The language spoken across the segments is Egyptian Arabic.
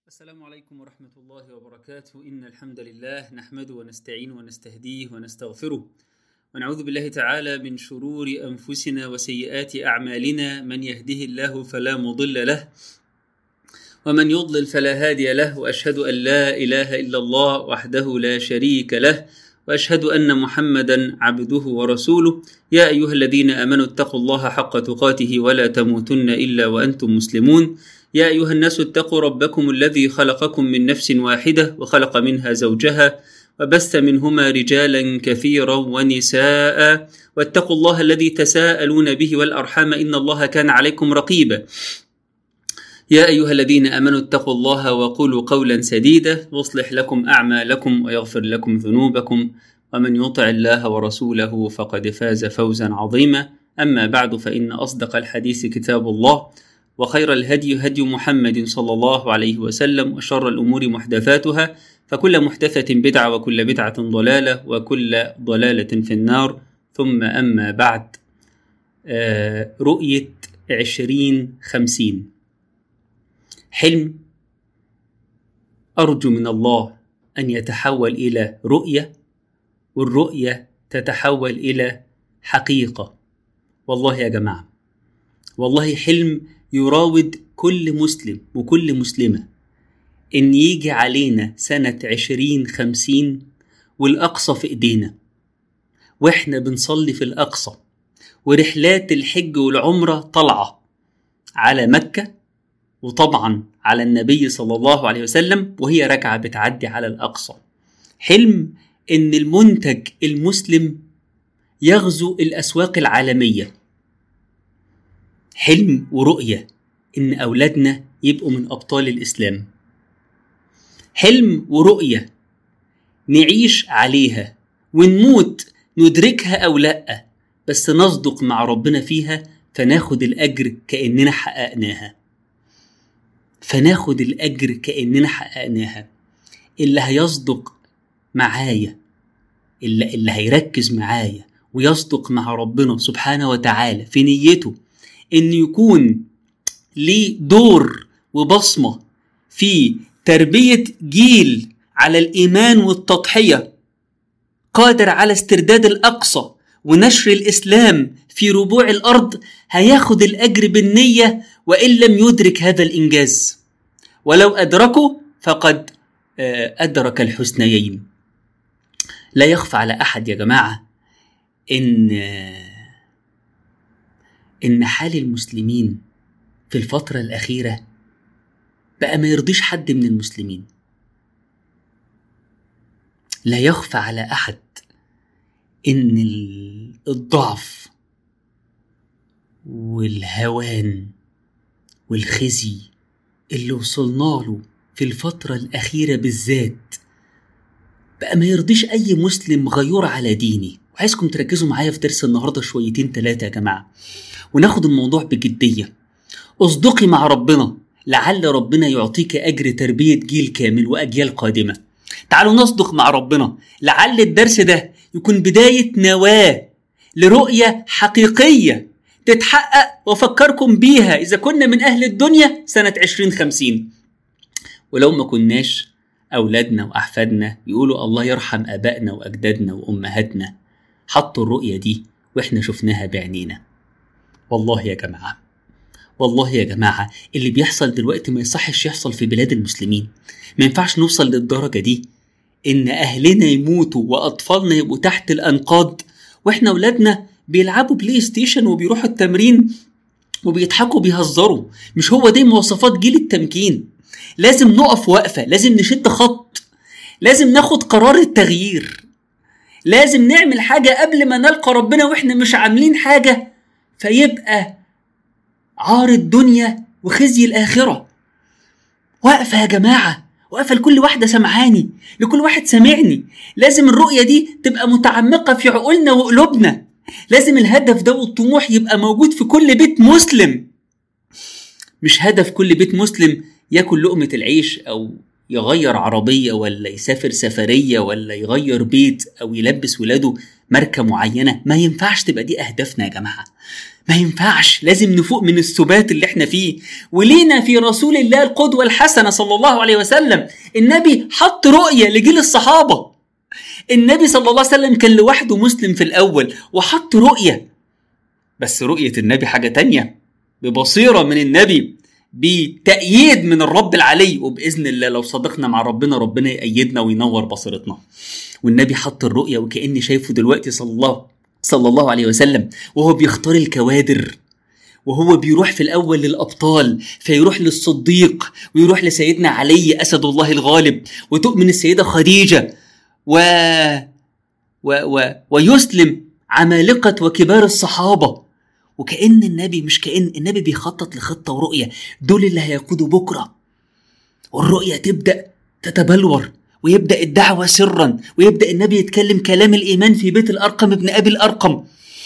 السلام عليكم ورحمة الله وبركاته إن الحمد لله نحمده ونستعين ونستهديه ونستغفره ونعوذ بالله تعالى من شرور أنفسنا وسيئات أعمالنا من يهده الله فلا مضل له ومن يضلل فلا هادي له وأشهد أن لا إله إلا الله وحده لا شريك له وأشهد أن محمدا عبده ورسوله يا أيها الذين آمنوا اتقوا الله حق تقاته ولا تموتن إلا وأنتم مسلمون يا أيها الناس اتقوا ربكم الذي خلقكم من نفس واحدة وخلق منها زوجها وبث منهما رجالا كثيرا ونساء واتقوا الله الذي تساءلون به والأرحام إن الله كان عليكم رقيبا يا أيها الذين آمنوا اتقوا الله وقولوا قولا سديدا يصلح لكم أعمالكم ويغفر لكم ذنوبكم ومن يطع الله ورسوله فقد فاز فوزا عظيما أما بعد فإن أصدق الحديث كتاب الله وخير الهدي هدي محمد صلى الله عليه وسلم وشر الأمور محدثاتها فكل محدثة بدعة وكل بدعة ضلالة وكل ضلالة في النار ثم أما بعد آه رؤية عشرين خمسين حلم أرجو من الله أن يتحول إلى رؤية والرؤية تتحول إلى حقيقة والله يا جماعة والله حلم يراود كل مسلم وكل مسلمة إن يجي علينا سنة عشرين خمسين والأقصى في إيدينا وإحنا بنصلي في الأقصى ورحلات الحج والعمرة طالعة على مكة وطبعا على النبي صلى الله عليه وسلم وهي راجعة بتعدي على الأقصى حلم إن المنتج المسلم يغزو الأسواق العالمية حلم ورؤية إن أولادنا يبقوا من أبطال الإسلام حلم ورؤية نعيش عليها ونموت ندركها أو لأ بس نصدق مع ربنا فيها فناخد الأجر كأننا حققناها فناخد الأجر كأننا حققناها اللي هيصدق معايا اللي, اللي هيركز معايا ويصدق مع ربنا سبحانه وتعالى في نيته إن يكون ليه دور وبصمة في تربية جيل على الإيمان والتضحية قادر على استرداد الأقصى ونشر الإسلام في ربوع الأرض هياخد الأجر بالنية وإن لم يدرك هذا الإنجاز ولو أدركه فقد أدرك الحسنيين لا يخفى على أحد يا جماعة إن إن حال المسلمين في الفترة الأخيرة بقى ما يرضيش حد من المسلمين لا يخفى على أحد إن الضعف والهوان والخزي اللي وصلنا له في الفترة الأخيرة بالذات بقى ما يرضيش أي مسلم غيور على ديني وعايزكم تركزوا معايا في درس النهاردة شويتين تلاتة يا جماعة وناخد الموضوع بجدية اصدقي مع ربنا لعل ربنا يعطيك أجر تربية جيل كامل وأجيال قادمة تعالوا نصدق مع ربنا لعل الدرس ده يكون بداية نواة لرؤية حقيقية تتحقق وافكركم بيها اذا كنا من اهل الدنيا سنه 2050 ولو ما كناش اولادنا واحفادنا يقولوا الله يرحم ابائنا واجدادنا وامهاتنا حطوا الرؤيه دي واحنا شفناها بعينينا والله يا جماعه والله يا جماعه اللي بيحصل دلوقتي ما يصحش يحصل في بلاد المسلمين ما ينفعش نوصل للدرجه دي ان اهلنا يموتوا واطفالنا يبقوا تحت الانقاض واحنا اولادنا بيلعبوا بلاي ستيشن وبيروحوا التمرين وبيضحكوا بيهزروا مش هو دي مواصفات جيل التمكين لازم نقف وقفة لازم نشد خط لازم ناخد قرار التغيير لازم نعمل حاجة قبل ما نلقى ربنا واحنا مش عاملين حاجة فيبقى عار الدنيا وخزي الآخرة وقفة يا جماعة وقفة لكل واحدة سمعاني لكل واحد سامعني لازم الرؤية دي تبقى متعمقة في عقولنا وقلوبنا لازم الهدف ده والطموح يبقى موجود في كل بيت مسلم مش هدف كل بيت مسلم ياكل لقمة العيش أو يغير عربية ولا يسافر سفرية ولا يغير بيت أو يلبس ولاده ماركة معينة ما ينفعش تبقى دي أهدافنا يا جماعة ما ينفعش لازم نفوق من السبات اللي احنا فيه ولينا في رسول الله القدوة الحسنة صلى الله عليه وسلم النبي حط رؤية لجيل الصحابة النبي صلى الله عليه وسلم كان لوحده مسلم في الأول وحط رؤية بس رؤية النبي حاجة تانية ببصيرة من النبي بتأييد من الرب العلي وبإذن الله لو صدقنا مع ربنا ربنا يأيدنا وينور بصيرتنا والنبي حط الرؤية وكأني شايفه دلوقتي صلى الله صلى الله عليه وسلم وهو بيختار الكوادر وهو بيروح في الأول للأبطال فيروح للصديق ويروح لسيدنا علي أسد الله الغالب وتؤمن السيدة خديجة و... و... و... ويسلم عمالقة وكبار الصحابة وكأن النبي مش كأن النبي بيخطط لخطة ورؤية دول اللي هيقودوا بكرة والرؤية تبدأ تتبلور ويبدأ الدعوة سرا ويبدأ النبي يتكلم كلام الإيمان في بيت الأرقم ابن أبي الأرقم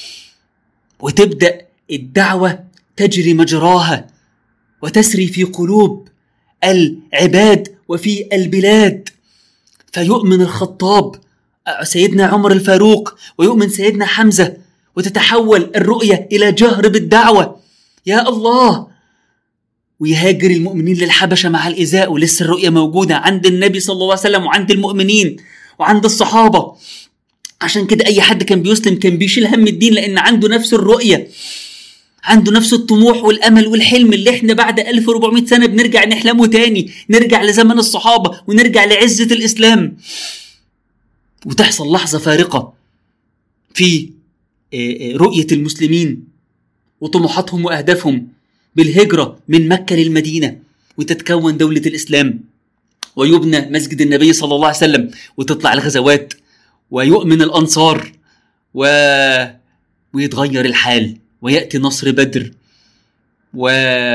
وتبدأ الدعوة تجري مجراها وتسري في قلوب العباد وفي البلاد فيؤمن الخطاب سيدنا عمر الفاروق ويؤمن سيدنا حمزة وتتحول الرؤية إلى جهر بالدعوة يا الله ويهاجر المؤمنين للحبشة مع الإزاء ولسه الرؤية موجودة عند النبي صلى الله عليه وسلم وعند المؤمنين وعند الصحابة عشان كده أي حد كان بيسلم كان بيشيل هم الدين لأن عنده نفس الرؤية عنده نفس الطموح والأمل والحلم اللي احنا بعد 1400 سنة بنرجع نحلمه تاني نرجع لزمن الصحابة ونرجع لعزة الإسلام وتحصل لحظة فارقة في رؤية المسلمين وطموحاتهم وأهدافهم بالهجرة من مكة للمدينة وتتكون دولة الإسلام ويبنى مسجد النبي صلى الله عليه وسلم وتطلع الغزوات ويؤمن الأنصار و... ويتغير الحال ويأتي نصر بدر و...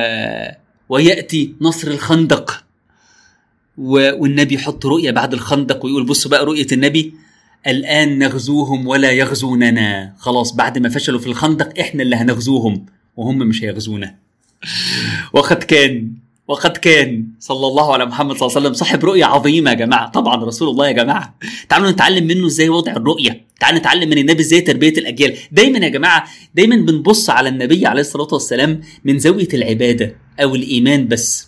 ويأتي نصر الخندق و... والنبي يحط رؤية بعد الخندق ويقول بصوا بقى رؤية النبي الآن نغزوهم ولا يغزوننا خلاص بعد ما فشلوا في الخندق احنا اللي هنغزوهم وهم مش هيغزونا وقد كان وقد كان صلى الله على محمد صلى الله عليه وسلم صاحب رؤية عظيمة يا جماعة طبعا رسول الله يا جماعة تعالوا نتعلم منه ازاي وضع الرؤية تعالوا نتعلم من النبي ازاي تربية الأجيال دايما يا جماعة دايما بنبص على النبي عليه الصلاة والسلام من زاوية العبادة أو الإيمان بس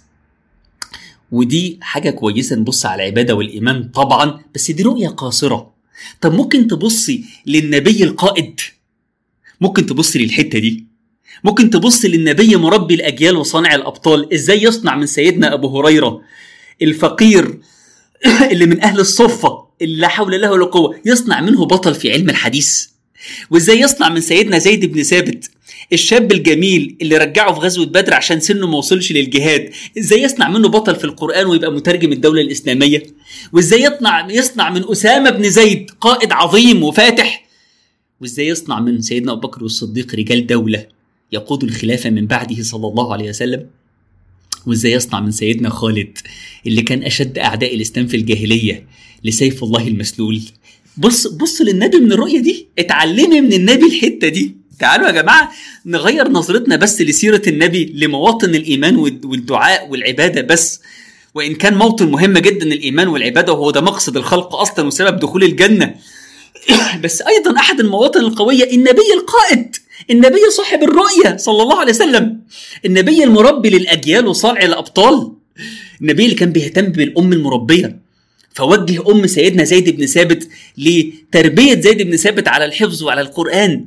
ودي حاجة كويسة نبص على العبادة والإيمان طبعا بس دي رؤية قاصرة طب ممكن تبصي للنبي القائد ممكن تبصي للحتة دي ممكن تبص للنبي مربي الاجيال وصانع الابطال ازاي يصنع من سيدنا ابو هريره الفقير اللي من اهل الصفه اللي لا حول له ولا قوه يصنع منه بطل في علم الحديث وازاي يصنع من سيدنا زيد بن ثابت الشاب الجميل اللي رجعه في غزوه بدر عشان سنه ما وصلش للجهاد ازاي يصنع منه بطل في القران ويبقى مترجم الدوله الاسلاميه وازاي يصنع يصنع من اسامه بن زيد قائد عظيم وفاتح وازاي يصنع من سيدنا ابو بكر والصديق رجال دوله يقود الخلافه من بعده صلى الله عليه وسلم وازاي يصنع من سيدنا خالد اللي كان اشد اعداء الاسلام في الجاهليه لسيف الله المسلول بص بص للنبي من الرؤيه دي اتعلمي من النبي الحته دي تعالوا يا جماعه نغير نظرتنا بس لسيره النبي لمواطن الايمان والدعاء والعباده بس وان كان موطن مهم جدا الايمان والعباده وهو ده مقصد الخلق اصلا وسبب دخول الجنه بس ايضا احد المواطن القويه النبي القائد النبي صاحب الرؤية صلى الله عليه وسلم النبي المربي للأجيال وصانع الأبطال النبي اللي كان بيهتم بالأم المربية فوجه أم سيدنا زيد بن ثابت لتربية زيد بن ثابت على الحفظ وعلى القرآن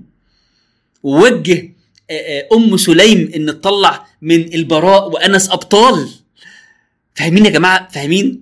ووجه أم سليم إن تطلع من البراء وأنس أبطال فاهمين يا جماعة فاهمين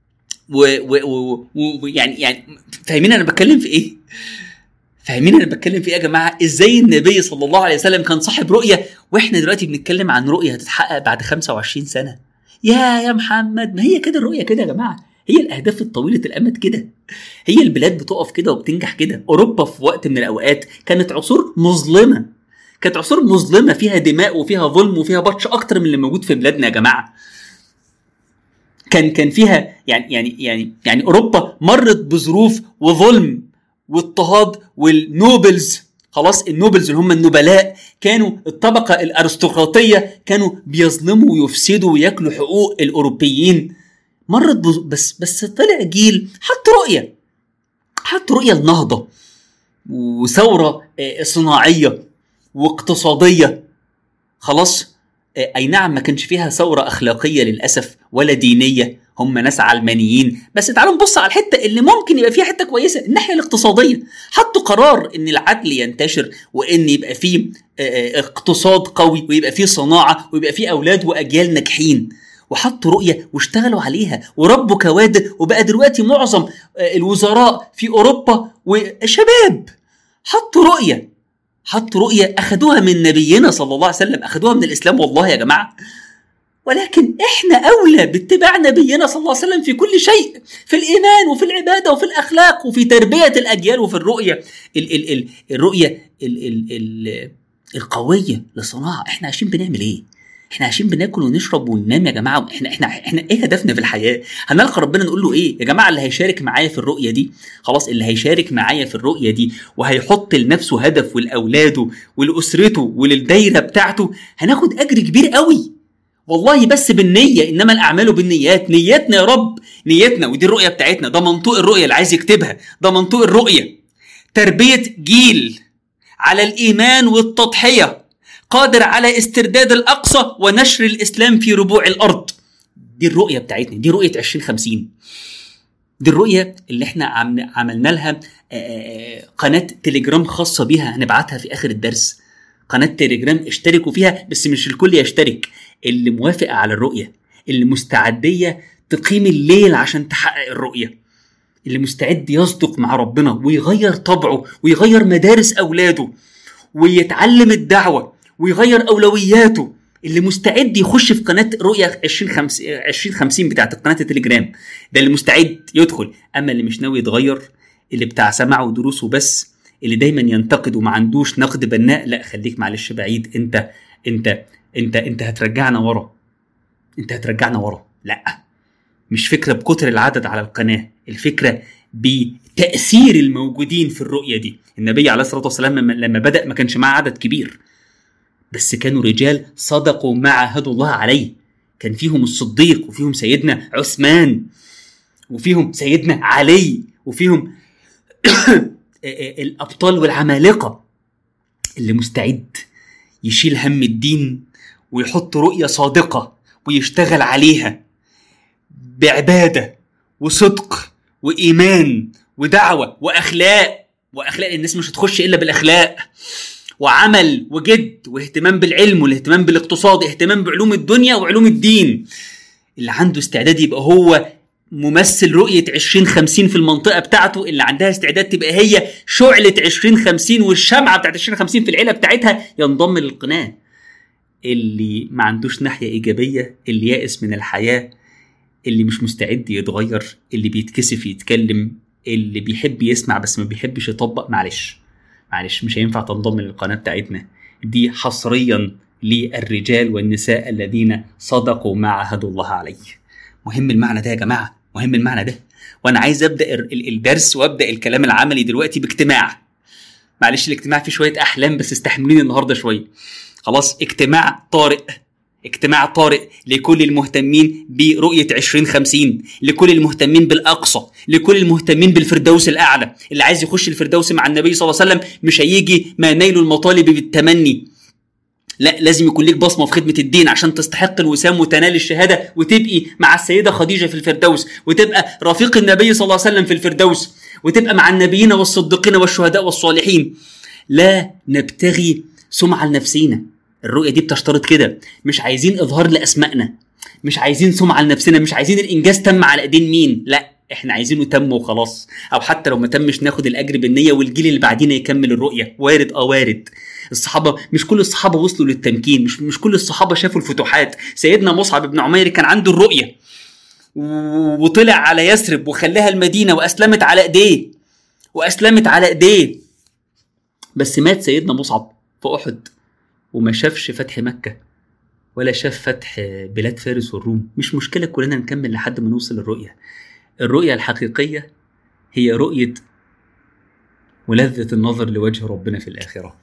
ويعني يعني فاهمين أنا بتكلم في إيه فاهمين انا بتكلم في ايه يا جماعه ازاي النبي صلى الله عليه وسلم كان صاحب رؤيه واحنا دلوقتي بنتكلم عن رؤيه هتتحقق بعد 25 سنه يا يا محمد ما هي كده الرؤيه كده يا جماعه هي الاهداف الطويله الامد كده هي البلاد بتقف كده وبتنجح كده اوروبا في وقت من الاوقات كانت عصور مظلمه كانت عصور مظلمه فيها دماء وفيها ظلم وفيها بطش اكتر من اللي موجود في بلادنا يا جماعه كان كان فيها يعني يعني يعني يعني اوروبا مرت بظروف وظلم واضطهاد والنوبلز خلاص النوبلز اللي هم النبلاء كانوا الطبقة الأرستقراطية كانوا بيظلموا ويفسدوا وياكلوا حقوق الأوروبيين مرت بس بس طلع جيل حط رؤية حط رؤية النهضة وثورة صناعية واقتصاديه خلاص آه، اي نعم ما كانش فيها ثوره اخلاقيه للاسف ولا دينيه هم ناس علمانيين بس تعالوا نبص على الحته اللي ممكن يبقى فيها حته كويسه الناحيه الاقتصاديه حطوا قرار ان العدل ينتشر وان يبقى فيه آه، آه، اقتصاد قوي ويبقى فيه صناعه ويبقى فيه اولاد واجيال ناجحين وحطوا رؤية واشتغلوا عليها وربوا كوادر وبقى دلوقتي معظم الوزراء في أوروبا وشباب حطوا رؤية حطوا رؤية أخدوها من نبينا صلى الله عليه وسلم أخدوها من الإسلام والله يا جماعة ولكن احنا اولى باتباع نبينا صلى الله عليه وسلم في كل شيء في الايمان وفي العباده وفي الاخلاق وفي تربيه الاجيال وفي الرؤيه ال ال ال الرؤيه ال ال ال القويه للصناعه احنا عايشين بنعمل ايه احنا عايشين بناكل ونشرب وننام يا جماعه احنا احنا احنا ايه هدفنا في الحياه؟ هنلقى ربنا نقول له ايه؟ يا جماعه اللي هيشارك معايا في الرؤيه دي خلاص اللي هيشارك معايا في الرؤيه دي وهيحط لنفسه هدف ولاولاده ولاسرته وللدايره بتاعته هناخد اجر كبير قوي والله بس بالنية إنما الأعمال بالنيات نيتنا يا رب نيتنا ودي الرؤية بتاعتنا ده منطوق الرؤية اللي عايز يكتبها ده منطوق الرؤية تربية جيل على الإيمان والتضحية قادر على استرداد الأقصى ونشر الإسلام في ربوع الأرض دي الرؤية بتاعتنا دي رؤية 2050 دي الرؤية اللي احنا عملنا لها قناة تليجرام خاصة بيها هنبعتها في آخر الدرس قناة تليجرام اشتركوا فيها بس مش الكل يشترك اللي موافقة على الرؤية اللي مستعدية تقيم الليل عشان تحقق الرؤية اللي مستعد يصدق مع ربنا ويغير طبعه ويغير مدارس أولاده ويتعلم الدعوة ويغير أولوياته اللي مستعد يخش في قناة رؤية 2050 2050 بتاعت قناة التليجرام ده اللي مستعد يدخل أما اللي مش ناوي يتغير اللي بتاع سماع ودروس وبس اللي دايما ينتقد وما عندوش نقد بناء لا خليك معلش بعيد انت انت انت انت هترجعنا ورا انت هترجعنا ورا لا مش فكره بكتر العدد على القناه الفكره بتاثير الموجودين في الرؤيه دي النبي عليه الصلاه والسلام لما بدا ما كانش معاه عدد كبير بس كانوا رجال صدقوا ما عهدوا الله عليه كان فيهم الصديق وفيهم سيدنا عثمان وفيهم سيدنا علي وفيهم الابطال والعمالقه اللي مستعد يشيل هم الدين ويحط رؤية صادقة ويشتغل عليها بعبادة وصدق وإيمان ودعوة وأخلاق وأخلاق الناس مش هتخش إلا بالأخلاق وعمل وجد واهتمام بالعلم والاهتمام بالاقتصاد اهتمام بعلوم الدنيا وعلوم الدين اللي عنده استعداد يبقى هو ممثل رؤية 2050 في المنطقة بتاعته اللي عندها استعداد تبقى هي شعلة 2050 والشمعة بتاعت 2050 في العيلة بتاعتها ينضم للقناة اللي ما عندوش ناحيه ايجابيه اللي يائس من الحياه اللي مش مستعد يتغير اللي بيتكسف يتكلم اللي بيحب يسمع بس ما بيحبش يطبق معلش معلش مش هينفع تنضم للقناه بتاعتنا دي حصريا للرجال والنساء الذين صدقوا ما عهدوا الله عليه مهم المعنى ده يا جماعه مهم المعنى ده وانا عايز ابدا الدرس وابدا الكلام العملي دلوقتي باجتماع معلش الاجتماع فيه شويه احلام بس استحملوني النهارده شويه خلاص اجتماع طارئ اجتماع طارئ لكل المهتمين برؤية 2050 لكل المهتمين بالأقصى لكل المهتمين بالفردوس الأعلى اللي عايز يخش الفردوس مع النبي صلى الله عليه وسلم مش هيجي ما نيل المطالب بالتمني لا لازم يكون ليك بصمه في خدمه الدين عشان تستحق الوسام وتنال الشهاده وتبقي مع السيده خديجه في الفردوس وتبقى رفيق النبي صلى الله عليه وسلم في الفردوس وتبقى مع النبيين والصديقين والشهداء والصالحين لا نبتغي سمعه لنفسينا الرؤيه دي بتشترط كده مش عايزين اظهار لاسمائنا مش عايزين سمعه لنفسنا مش عايزين الانجاز تم على ايدين مين لا احنا عايزينه تم وخلاص او حتى لو ما تمش ناخد الاجر بالنيه والجيل اللي بعدينا يكمل الرؤيه وارد اه وارد الصحابه مش كل الصحابه وصلوا للتمكين مش مش كل الصحابه شافوا الفتوحات سيدنا مصعب بن عمير كان عنده الرؤيه وطلع على يثرب وخلاها المدينه واسلمت على ايديه واسلمت على ايديه بس مات سيدنا مصعب في احد وما شافش فتح مكة ولا شاف فتح بلاد فارس والروم مش مشكلة كلنا نكمل لحد ما نوصل للرؤية الرؤية الحقيقية هي رؤية ولذة النظر لوجه ربنا في الآخرة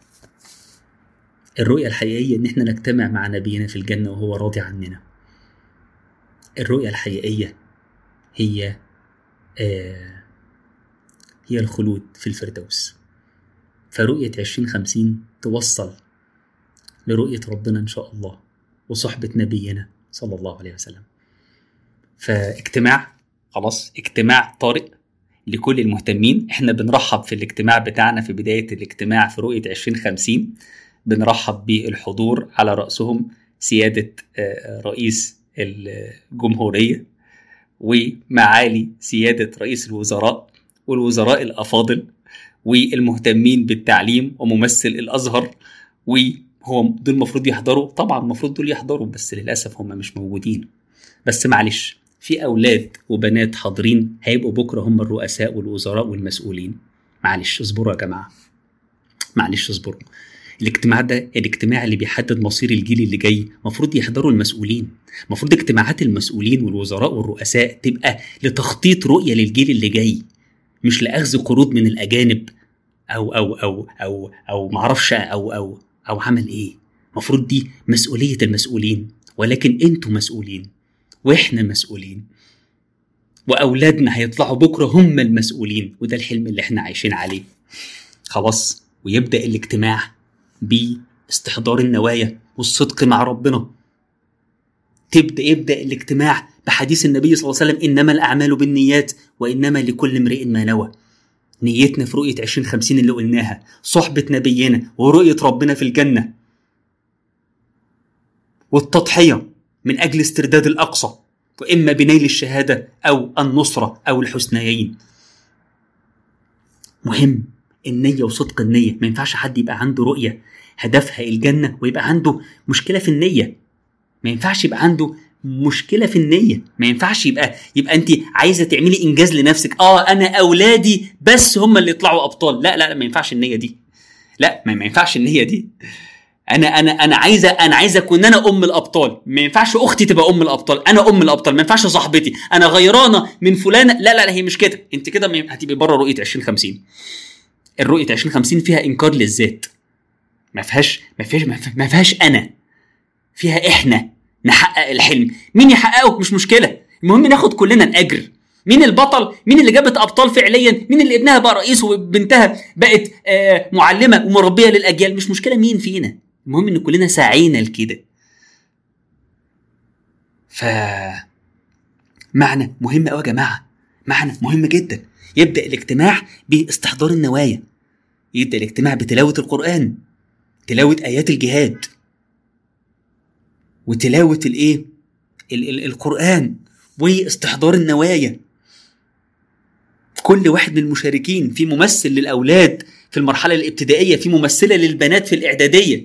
الرؤية الحقيقية إن إحنا نجتمع مع نبينا في الجنة وهو راضي عننا الرؤية الحقيقية هي آه هي الخلود في الفردوس فرؤية عشرين خمسين توصل لرؤية ربنا إن شاء الله وصحبة نبينا صلى الله عليه وسلم فاجتماع خلاص اجتماع طارئ لكل المهتمين احنا بنرحب في الاجتماع بتاعنا في بداية الاجتماع في رؤية 2050 بنرحب بالحضور على رأسهم سيادة آه، رئيس الجمهورية ومعالي سيادة رئيس الوزراء والوزراء الأفاضل والمهتمين بالتعليم وممثل الأزهر وهو دول المفروض يحضروا طبعا المفروض دول يحضروا بس للأسف هم مش موجودين بس معلش في أولاد وبنات حاضرين هيبقوا بكرة هم الرؤساء والوزراء والمسؤولين معلش اصبروا يا جماعة معلش اصبروا الاجتماع ده الاجتماع اللي بيحدد مصير الجيل اللي جاي المفروض يحضروا المسؤولين المفروض اجتماعات المسؤولين والوزراء والرؤساء تبقى لتخطيط رؤية للجيل اللي جاي مش لأخذ قروض من الأجانب أو أو أو أو أو معرفش أو أو أو عمل إيه المفروض دي مسؤولية المسؤولين ولكن أنتوا مسؤولين وإحنا مسؤولين وأولادنا هيطلعوا بكرة هم المسؤولين وده الحلم اللي إحنا عايشين عليه خلاص ويبدأ الاجتماع باستحضار النوايا والصدق مع ربنا تبدا يبدا الاجتماع بحديث النبي صلى الله عليه وسلم انما الاعمال بالنيات وانما لكل امرئ ما نوى نيتنا في رؤيه 2050 اللي قلناها صحبه نبينا ورؤيه ربنا في الجنه والتضحيه من اجل استرداد الاقصى واما بنيل الشهاده او النصره او الحسنيين مهم النية وصدق النية ما ينفعش حد يبقى عنده رؤية هدفها الجنة ويبقى عنده مشكلة في النية ما ينفعش يبقى عنده مشكله في النيه ما ينفعش يبقى يبقى انت عايزه تعملي انجاز لنفسك اه انا اولادي بس هم اللي يطلعوا ابطال لا لا, لا ما ينفعش النيه دي لا ما, ما ينفعش النيه دي انا انا انا عايزه انا عايزه اكون انا ام الابطال ما ينفعش اختي تبقى ام الابطال انا ام الابطال ما ينفعش صاحبتي انا غيرانه من فلانه لا لا لا هي مش كده انت كده هتبقي بره رؤيه 2050 الرؤيه 2050 فيها انكار للذات ما فيهاش ما فيهاش ما فيهاش انا فيها احنا نحقق الحلم مين يحققه مش مشكله المهم ناخد كلنا الاجر مين البطل مين اللي جابت ابطال فعليا مين اللي ابنها بقى رئيس وبنتها بقت آه معلمه ومربيه للاجيال مش مشكله مين فينا المهم ان كلنا سعينا لكده ف معنى مهم قوي يا جماعه معنى مهم جدا يبدا الاجتماع باستحضار النوايا يبدا الاجتماع بتلاوه القران تلاوه ايات الجهاد وتلاوه الايه القران واستحضار النوايا كل واحد من المشاركين في ممثل للاولاد في المرحله الابتدائيه في ممثله للبنات في الاعداديه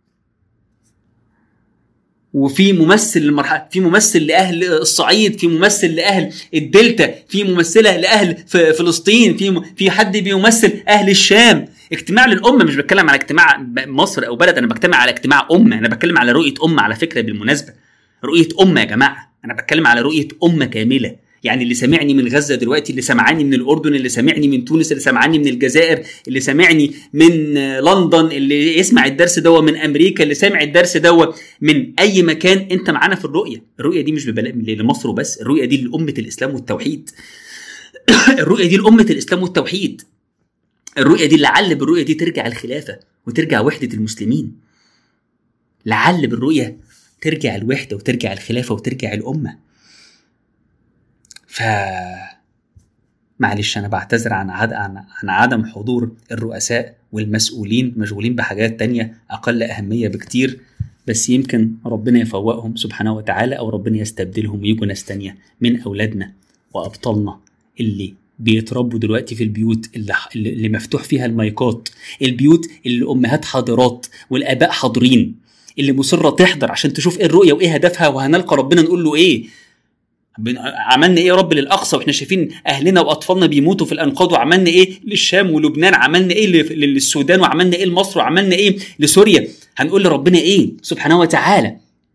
وفي ممثل للمرحله في ممثل لاهل الصعيد في ممثل لاهل الدلتا في ممثله لاهل فلسطين في في حد بيمثل اهل الشام اجتماع للامه مش بتكلم على اجتماع مصر او بلد انا بتكلم على اجتماع امه انا بتكلم على رؤيه امه على فكره بالمناسبه رؤيه امه يا جماعه انا بتكلم على رؤيه امه كامله يعني اللي سامعني من غزه دلوقتي اللي سمعني من الاردن اللي سامعني من تونس اللي سامعني من الجزائر اللي سامعني من لندن اللي يسمع الدرس دوا من امريكا اللي سامع الدرس دوا من اي مكان انت معانا في الرؤيه الرؤيه دي مش لمصر وبس الرؤيه دي لامه الاسلام والتوحيد الرؤيه دي لامه الاسلام والتوحيد الرؤيه دي لعل بالرؤيه دي ترجع الخلافه وترجع وحده المسلمين لعل بالرؤيه ترجع الوحده وترجع الخلافه وترجع الامه ف معلش انا بعتذر عن عد... عن عدم حضور الرؤساء والمسؤولين مشغولين بحاجات تانية اقل اهميه بكتير بس يمكن ربنا يفوقهم سبحانه وتعالى او ربنا يستبدلهم ويجوا ناس تانية من اولادنا وابطالنا اللي بيتربوا دلوقتي في البيوت اللي, اللي مفتوح فيها المايكات البيوت اللي الامهات حاضرات والاباء حاضرين اللي مصره تحضر عشان تشوف ايه الرؤيه وايه هدفها وهنلقى ربنا نقول له ايه عملنا ايه يا رب للاقصى واحنا شايفين اهلنا واطفالنا بيموتوا في الانقاض وعملنا ايه للشام ولبنان عملنا ايه للسودان وعملنا ايه لمصر وعملنا ايه لسوريا هنقول لربنا ايه سبحانه وتعالى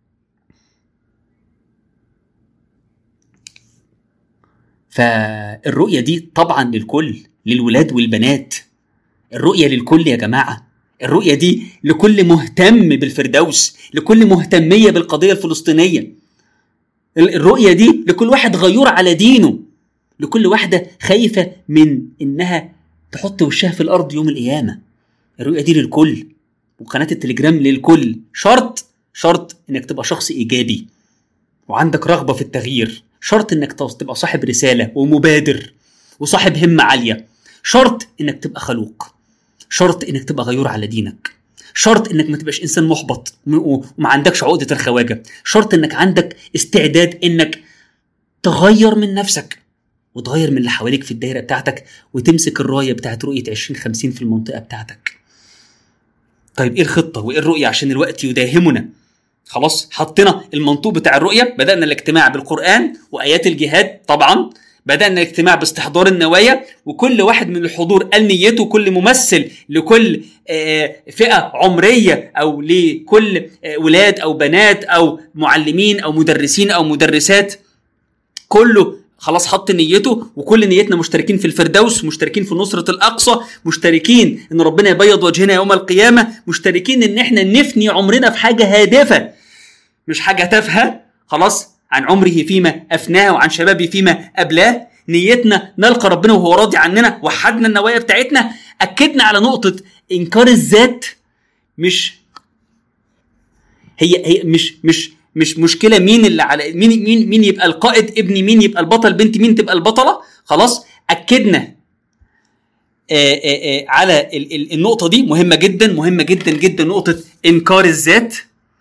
فالرؤيه دي طبعا للكل للولاد والبنات الرؤيه للكل يا جماعه الرؤيه دي لكل مهتم بالفردوس لكل مهتميه بالقضيه الفلسطينيه الرؤيه دي لكل واحد غيور على دينه لكل واحده خايفه من انها تحط وشها في الارض يوم القيامه الرؤيه دي للكل وقناه التليجرام للكل شرط شرط انك تبقى شخص ايجابي وعندك رغبه في التغيير شرط انك تبقى صاحب رساله ومبادر وصاحب همه عاليه شرط انك تبقى خلوق شرط انك تبقى غيور على دينك شرط انك ما تبقاش انسان محبط وما عندكش عقده الخواجه شرط انك عندك استعداد انك تغير من نفسك وتغير من اللي حواليك في الدايره بتاعتك وتمسك الرايه بتاعت رؤيه 2050 في المنطقه بتاعتك طيب ايه الخطه وايه الرؤيه عشان الوقت يداهمنا خلاص حطينا المنطوق بتاع الرؤيه بدانا الاجتماع بالقران وايات الجهاد طبعا بدأنا الاجتماع باستحضار النوايا وكل واحد من الحضور قال نيته كل ممثل لكل فئة عمرية أو لكل ولاد أو بنات أو معلمين أو مدرسين أو مدرسات كله خلاص حط نيته وكل نيتنا مشتركين في الفردوس مشتركين في نصرة الأقصى مشتركين إن ربنا يبيض وجهنا يوم القيامة مشتركين إن إحنا نفني عمرنا في حاجة هادفة مش حاجة تافهة خلاص عن عمره فيما أفناه وعن شبابه فيما أبلاه نيتنا نلقى ربنا وهو راضي عننا وحدنا النوايا بتاعتنا أكدنا على نقطة إنكار الذات مش هي هي مش مش مش مشكله مين اللي على مين مين مين يبقى القائد ابني مين يبقى البطل بنتي مين تبقى البطله خلاص اكدنا آآ آآ على النقطه دي مهمه جدا مهمه جدا جدا نقطه انكار الذات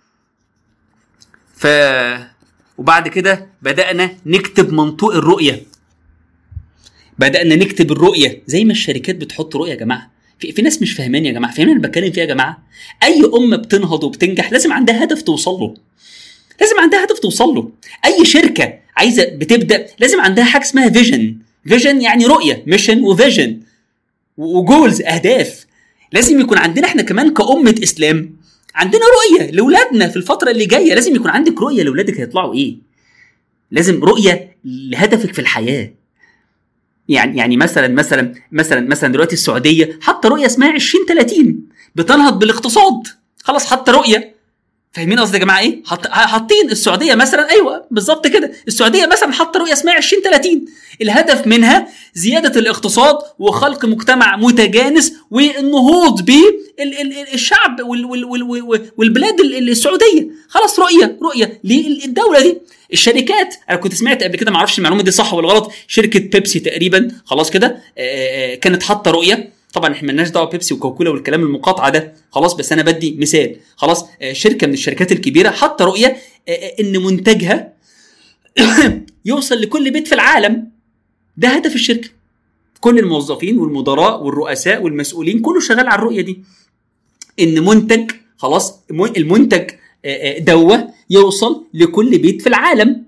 ف وبعد كده بدانا نكتب منطوق الرؤيه بدانا نكتب الرؤيه زي ما الشركات بتحط رؤيه يا جماعه في, في ناس مش فاهماني يا جماعه فاهمين انا بتكلم فيها يا جماعه اي امه بتنهض وبتنجح لازم عندها هدف توصل له لازم عندها هدف توصل له اي شركه عايزه بتبدا لازم عندها حاجه اسمها فيجن فيجن يعني رؤيه ميشن وفيجن وجولز اهداف لازم يكون عندنا احنا كمان كأمة اسلام عندنا رؤيه لاولادنا في الفتره اللي جايه لازم يكون عندك رؤيه لاولادك هيطلعوا ايه لازم رؤيه لهدفك في الحياه يعني يعني مثلا مثلا مثلا مثلا دلوقتي السعوديه حاطه رؤيه اسمها 2030 بتنهض بالاقتصاد خلاص حاطه رؤيه فاهمين قصدي يا جماعه ايه؟ حط... حاطين السعوديه مثلا ايوه بالظبط كده، السعوديه مثلا حاطه رؤيه اسمها 2030 الهدف منها زياده الاقتصاد وخلق مجتمع متجانس والنهوض بالشعب وال... وال... وال... والبلاد السعوديه، خلاص رؤيه رؤيه للدوله دي. الشركات انا كنت سمعت قبل كده ما اعرفش المعلومه دي صح ولا غلط، شركه بيبسي تقريبا خلاص كده كانت حاطه رؤيه طبعا احنا مالناش دعوه بيبسي وكوكولا والكلام المقاطعه ده خلاص بس انا بدي مثال خلاص شركه من الشركات الكبيره حاطه رؤيه ان منتجها يوصل لكل بيت في العالم ده هدف الشركه كل الموظفين والمدراء والرؤساء والمسؤولين كله شغال على الرؤيه دي ان منتج خلاص المنتج دوه يوصل لكل بيت في العالم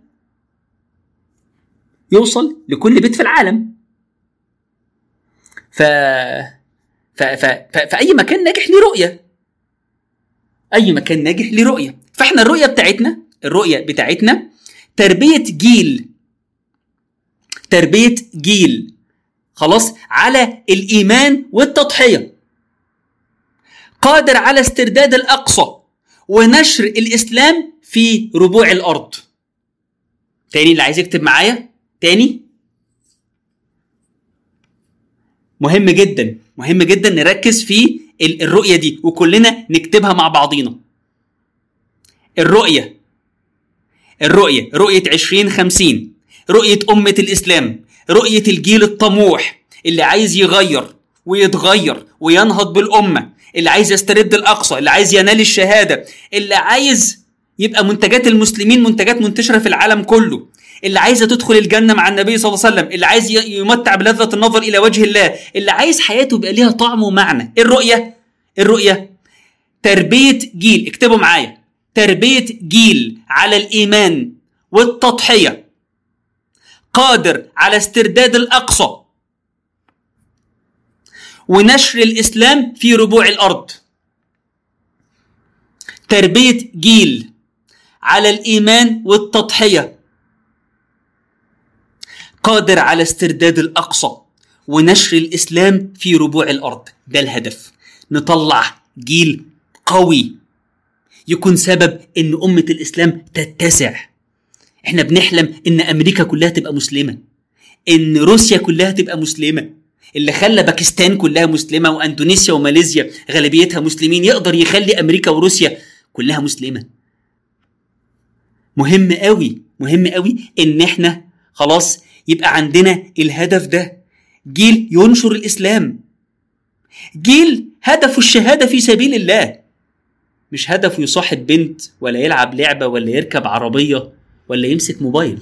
يوصل لكل بيت في العالم ف... ف... ف... ف... فأي مكان ناجح ليه رؤية أي مكان ناجح ليه رؤية فإحنا الرؤية بتاعتنا الرؤية بتاعتنا تربية جيل تربية جيل خلاص على الإيمان والتضحية قادر على استرداد الأقصى ونشر الإسلام في ربوع الأرض تاني اللي عايز يكتب معايا تاني مهم جدا مهم جدا نركز في الرؤية دي وكلنا نكتبها مع بعضينا الرؤية الرؤية رؤية 2050 رؤية أمة الإسلام رؤية الجيل الطموح اللي عايز يغير ويتغير وينهض بالأمة اللي عايز يسترد الأقصى اللي عايز ينال الشهادة اللي عايز يبقى منتجات المسلمين منتجات منتشرة في العالم كله اللي عايزه تدخل الجنه مع النبي صلى الله عليه وسلم اللي عايز يمتع بلذه النظر الى وجه الله اللي عايز حياته يبقى ليها طعم ومعنى الرؤيه الرؤيه تربيه جيل اكتبوا معايا تربيه جيل على الايمان والتضحيه قادر على استرداد الاقصى ونشر الاسلام في ربوع الارض تربيه جيل على الايمان والتضحيه قادر على استرداد الاقصى ونشر الاسلام في ربوع الارض ده الهدف نطلع جيل قوي يكون سبب ان امه الاسلام تتسع احنا بنحلم ان امريكا كلها تبقى مسلمه ان روسيا كلها تبقى مسلمه اللي خلى باكستان كلها مسلمه واندونيسيا وماليزيا غالبيتها مسلمين يقدر يخلي امريكا وروسيا كلها مسلمه مهم قوي مهم قوي ان احنا خلاص يبقى عندنا الهدف ده جيل ينشر الاسلام جيل هدفه الشهاده في سبيل الله مش هدفه يصاحب بنت ولا يلعب لعبه ولا يركب عربيه ولا يمسك موبايل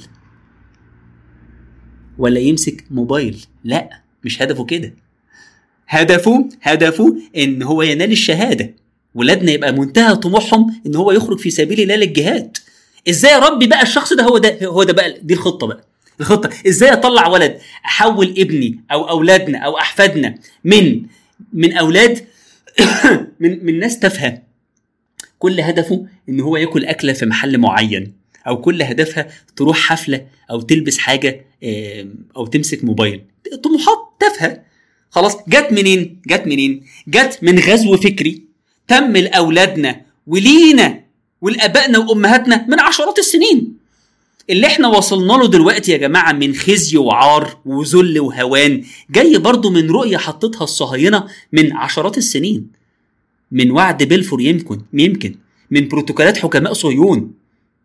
ولا يمسك موبايل لا مش هدفه كده هدفه هدفه ان هو ينال الشهاده ولادنا يبقى منتهى طموحهم ان هو يخرج في سبيل الله للجهاد ازاي يا ربي بقى الشخص ده هو ده هو ده بقى دي الخطه بقى الخطه ازاي اطلع ولد احول ابني او اولادنا او احفادنا من من اولاد من من ناس تافهه كل هدفه ان هو ياكل اكله في محل معين او كل هدفها تروح حفله او تلبس حاجه او تمسك موبايل طموحات تافهه خلاص جت منين جت منين جت من غزو فكري تم لاولادنا ولينا ولابائنا وامهاتنا من عشرات السنين اللي احنا وصلنا له دلوقتي يا جماعه من خزي وعار وذل وهوان جاي برضه من رؤيه حطتها الصهاينه من عشرات السنين من وعد بلفور يمكن يمكن من بروتوكولات حكماء صهيون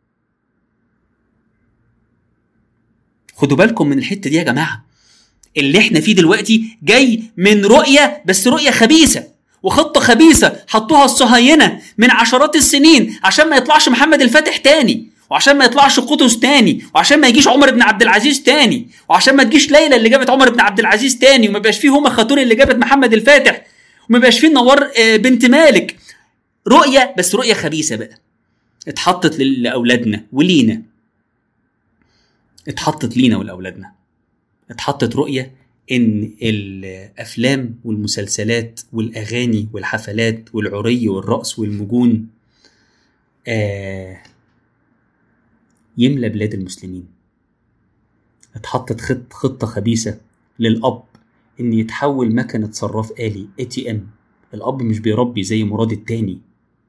خدوا بالكم من الحته دي يا جماعه اللي احنا فيه دلوقتي جاي من رؤيه بس رؤيه خبيثه وخطه خبيثه حطوها الصهاينه من عشرات السنين عشان ما يطلعش محمد الفاتح تاني وعشان ما يطلعش قطز تاني وعشان ما يجيش عمر بن عبد العزيز تاني وعشان ما تجيش ليلى اللي جابت عمر بن عبد العزيز تاني وما يبقاش فيه هما خاتون اللي جابت محمد الفاتح وما يبقاش فيه نوار بنت مالك رؤيه بس رؤيه خبيثه بقى اتحطت لاولادنا ولينا اتحطت لينا ولاولادنا اتحطت رؤيه ان الافلام والمسلسلات والاغاني والحفلات والعري والرقص والمجون آه يملى بلاد المسلمين اتحطت خط خطه خبيثه للاب ان يتحول مكنه صراف آلي اي تي ام الاب مش بيربي زي مراد التاني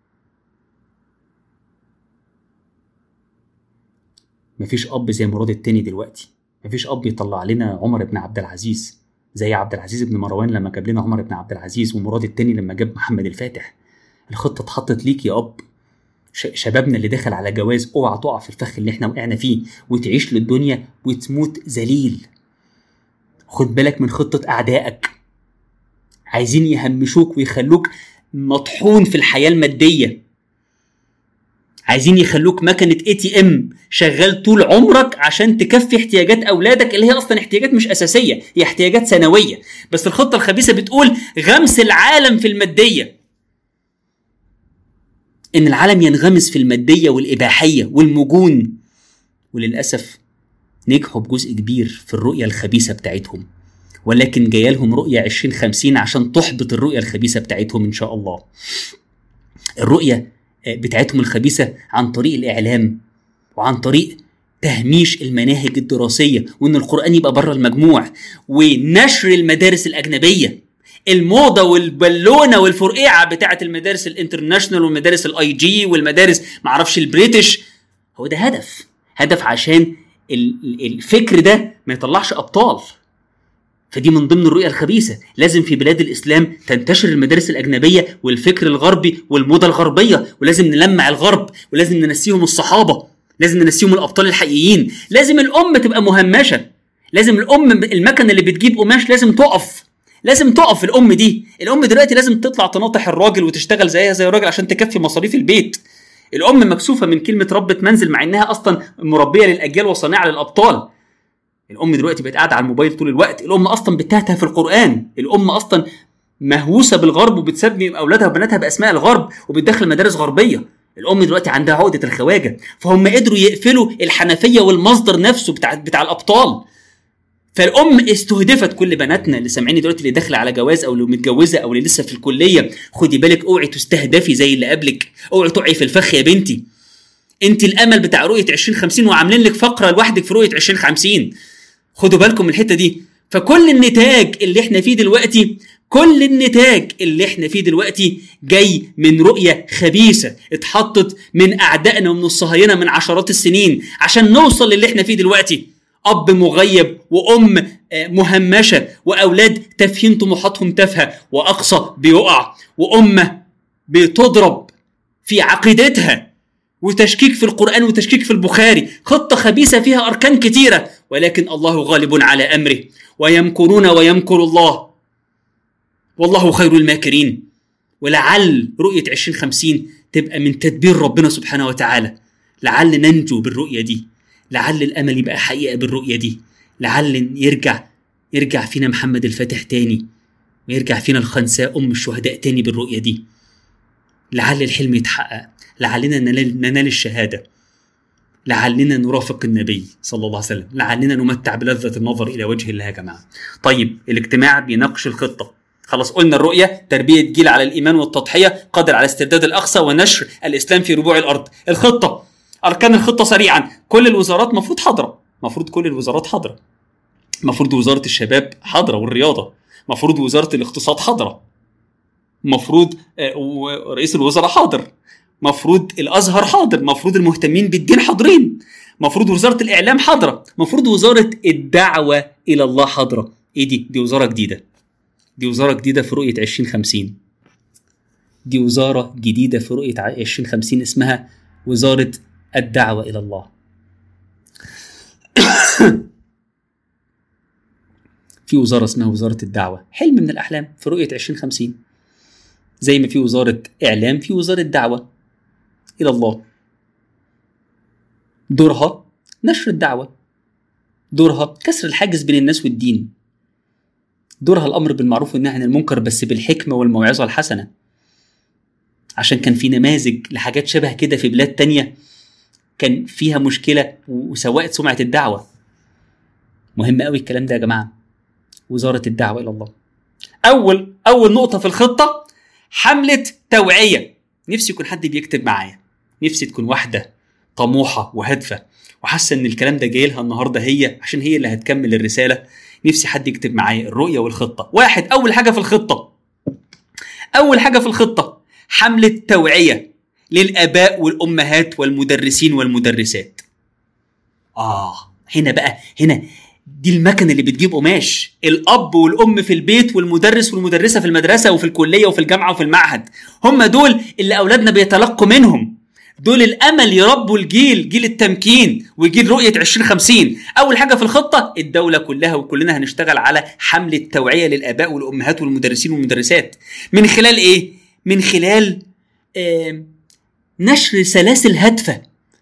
مفيش اب زي مراد التاني دلوقتي مفيش اب يطلع لنا عمر بن عبد العزيز زي عبد العزيز بن مروان لما جاب لنا عمر بن عبد العزيز ومراد التاني لما جاب محمد الفاتح الخطه اتحطت ليك يا اب شبابنا اللي داخل على جواز اوعى تقع في الفخ اللي احنا وقعنا فيه وتعيش للدنيا وتموت ذليل خد بالك من خطه اعدائك عايزين يهمشوك ويخلوك مطحون في الحياه الماديه عايزين يخلوك مكنه اي تي ام شغال طول عمرك عشان تكفي احتياجات اولادك اللي هي اصلا احتياجات مش اساسيه هي احتياجات ثانويه بس الخطه الخبيثه بتقول غمس العالم في الماديه ان العالم ينغمس في الماديه والاباحيه والمجون وللاسف نجحوا بجزء كبير في الرؤيه الخبيثه بتاعتهم ولكن جايه لهم رؤيه 2050 عشان تحبط الرؤيه الخبيثه بتاعتهم ان شاء الله الرؤيه بتاعتهم الخبيثه عن طريق الاعلام وعن طريق تهميش المناهج الدراسيه وان القران يبقى بره المجموع ونشر المدارس الاجنبيه الموضه والبالونه والفرقيعه بتاعه المدارس الانترناشونال والمدارس الاي جي والمدارس معرفش البريتش هو ده هدف هدف عشان الفكر ده ما يطلعش ابطال فدي من ضمن الرؤية الخبيثة لازم في بلاد الإسلام تنتشر المدارس الأجنبية والفكر الغربي والموضة الغربية ولازم نلمع الغرب ولازم ننسيهم الصحابة لازم ننسيهم الأبطال الحقيقيين لازم الأم تبقى مهمشة لازم الأم المكنة اللي بتجيب قماش لازم تقف لازم تقف الأم دي الأم دلوقتي لازم تطلع تناطح الراجل وتشتغل زيها زي الراجل عشان تكفي مصاريف البيت الأم مكسوفة من كلمة ربة منزل مع إنها أصلا مربية للأجيال وصانعة للأبطال الام دلوقتي بقت قاعده على الموبايل طول الوقت الام اصلا بتهته في القران الام اصلا مهووسه بالغرب وبتسمي اولادها وبناتها باسماء الغرب وبتدخل مدارس غربيه الام دلوقتي عندها عقده الخواجه فهم قدروا يقفلوا الحنفيه والمصدر نفسه بتاع بتاع الابطال فالام استهدفت كل بناتنا اللي سامعيني دلوقتي اللي داخله على جواز او اللي متجوزه او اللي لسه في الكليه خدي بالك اوعي تستهدفي زي اللي قبلك اوعي تقعي في الفخ يا بنتي انت الامل بتاع رؤيه 2050 وعاملين لك فقره لوحدك في رؤيه 2050 خدوا بالكم من الحته دي فكل النتاج اللي احنا فيه دلوقتي كل النتاج اللي احنا فيه دلوقتي جاي من رؤيه خبيثه اتحطت من اعدائنا ومن الصهاينه من عشرات السنين عشان نوصل للي احنا فيه دلوقتي اب مغيب وام آه، مهمشه واولاد تافهين طموحاتهم تافهه واقصى بيقع وامه بتضرب في عقيدتها وتشكيك في القرآن وتشكيك في البخاري خطة خبيثة فيها أركان كتيرة ولكن الله غالب على أمره ويمكرون ويمكر الله والله خير الماكرين ولعل رؤية 2050 تبقى من تدبير ربنا سبحانه وتعالى لعل ننجو بالرؤية دي لعل الأمل يبقى حقيقة بالرؤية دي لعل يرجع يرجع فينا محمد الفاتح تاني ويرجع فينا الخنساء أم الشهداء تاني بالرؤية دي لعل الحلم يتحقق لعلنا ننال, ننال الشهادة لعلنا نرافق النبي صلى الله عليه وسلم لعلنا نمتع بلذة النظر إلى وجه الله يا جماعة طيب الاجتماع بيناقش الخطة خلاص قلنا الرؤية تربية جيل على الإيمان والتضحية قادر على استرداد الأقصى ونشر الإسلام في ربوع الأرض الخطة أركان الخطة سريعا كل الوزارات مفروض حاضرة مفروض كل الوزارات حاضرة مفروض وزارة الشباب حاضرة والرياضة مفروض وزارة الاقتصاد حاضرة مفروض آه، رئيس الوزراء حاضر مفروض الازهر حاضر مفروض المهتمين بالدين حاضرين مفروض وزاره الاعلام حاضره مفروض وزاره الدعوه الى الله حاضره ايه دي دي وزاره جديده دي وزاره جديده في رؤيه 2050 دي وزاره جديده في رؤيه 2050 اسمها وزاره الدعوه الى الله في وزاره اسمها وزاره الدعوه حلم من الاحلام في رؤيه 2050 زي ما في وزاره اعلام في وزاره دعوه الى الله دورها نشر الدعوه دورها كسر الحاجز بين الناس والدين دورها الامر بالمعروف والنهي عن المنكر بس بالحكمه والموعظه الحسنه عشان كان في نماذج لحاجات شبه كده في بلاد تانية كان فيها مشكله وسوقت سمعه الدعوه مهم قوي الكلام ده يا جماعه وزاره الدعوه الى الله اول اول نقطه في الخطه حمله توعيه نفسي يكون حد بيكتب معايا نفسي تكون واحده طموحه وهادفه وحاسه ان الكلام ده جاي لها النهارده هي عشان هي اللي هتكمل الرساله نفسي حد يكتب معايا الرؤيه والخطه واحد اول حاجه في الخطه اول حاجه في الخطه حمله توعيه للاباء والامهات والمدرسين والمدرسات اه هنا بقى هنا دي المكنه اللي بتجيب قماش الاب والام في البيت والمدرس والمدرسه في المدرسه وفي الكليه وفي الجامعه وفي المعهد هم دول اللي اولادنا بيتلقوا منهم دول الامل يربوا الجيل جيل التمكين وجيل رؤيه 2050 اول حاجه في الخطه الدوله كلها وكلنا هنشتغل على حمله توعيه للاباء والامهات والمدرسين والمدرسات من خلال ايه من خلال آه نشر سلاسل هادفه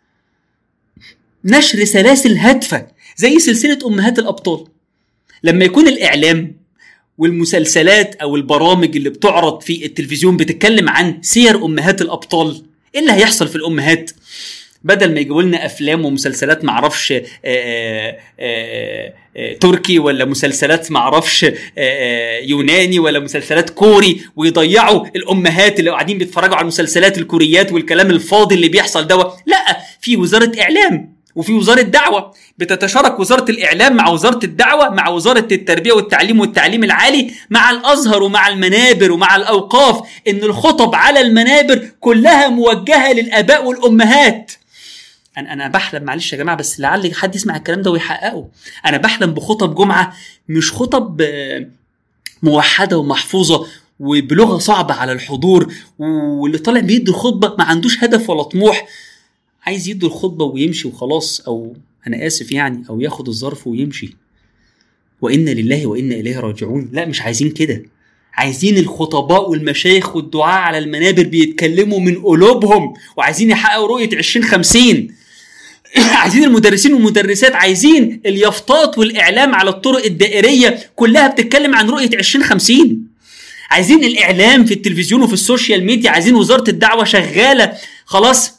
نشر سلاسل هادفه زي سلسله امهات الابطال لما يكون الاعلام والمسلسلات او البرامج اللي بتعرض في التلفزيون بتتكلم عن سير امهات الابطال ايه اللي هيحصل في الامهات بدل ما يجيبوا لنا افلام ومسلسلات معرفش آآ آآ آآ تركي ولا مسلسلات معرفش يوناني ولا مسلسلات كوري ويضيعوا الامهات اللي قاعدين بيتفرجوا على المسلسلات الكوريات والكلام الفاضي اللي بيحصل ده لا في وزاره اعلام وفي وزاره دعوه بتتشارك وزاره الاعلام مع وزاره الدعوه مع وزاره التربيه والتعليم والتعليم العالي مع الازهر ومع المنابر ومع الاوقاف ان الخطب على المنابر كلها موجهه للاباء والامهات انا انا بحلم معلش يا جماعه بس لعل حد يسمع الكلام ده ويحققه انا بحلم بخطب جمعه مش خطب موحده ومحفوظه وبلغه صعبه على الحضور واللي طالع بيدي الخطبه ما عندوش هدف ولا طموح عايز يدي الخطبه ويمشي وخلاص او انا اسف يعني او ياخد الظرف ويمشي وانا لله وانا اليه راجعون لا مش عايزين كده عايزين الخطباء والمشايخ والدعاء على المنابر بيتكلموا من قلوبهم وعايزين يحققوا رؤيه 2050 عايزين المدرسين والمدرسات عايزين اليافطات والاعلام على الطرق الدائريه كلها بتتكلم عن رؤيه 2050 عايزين الاعلام في التلفزيون وفي السوشيال ميديا عايزين وزاره الدعوه شغاله خلاص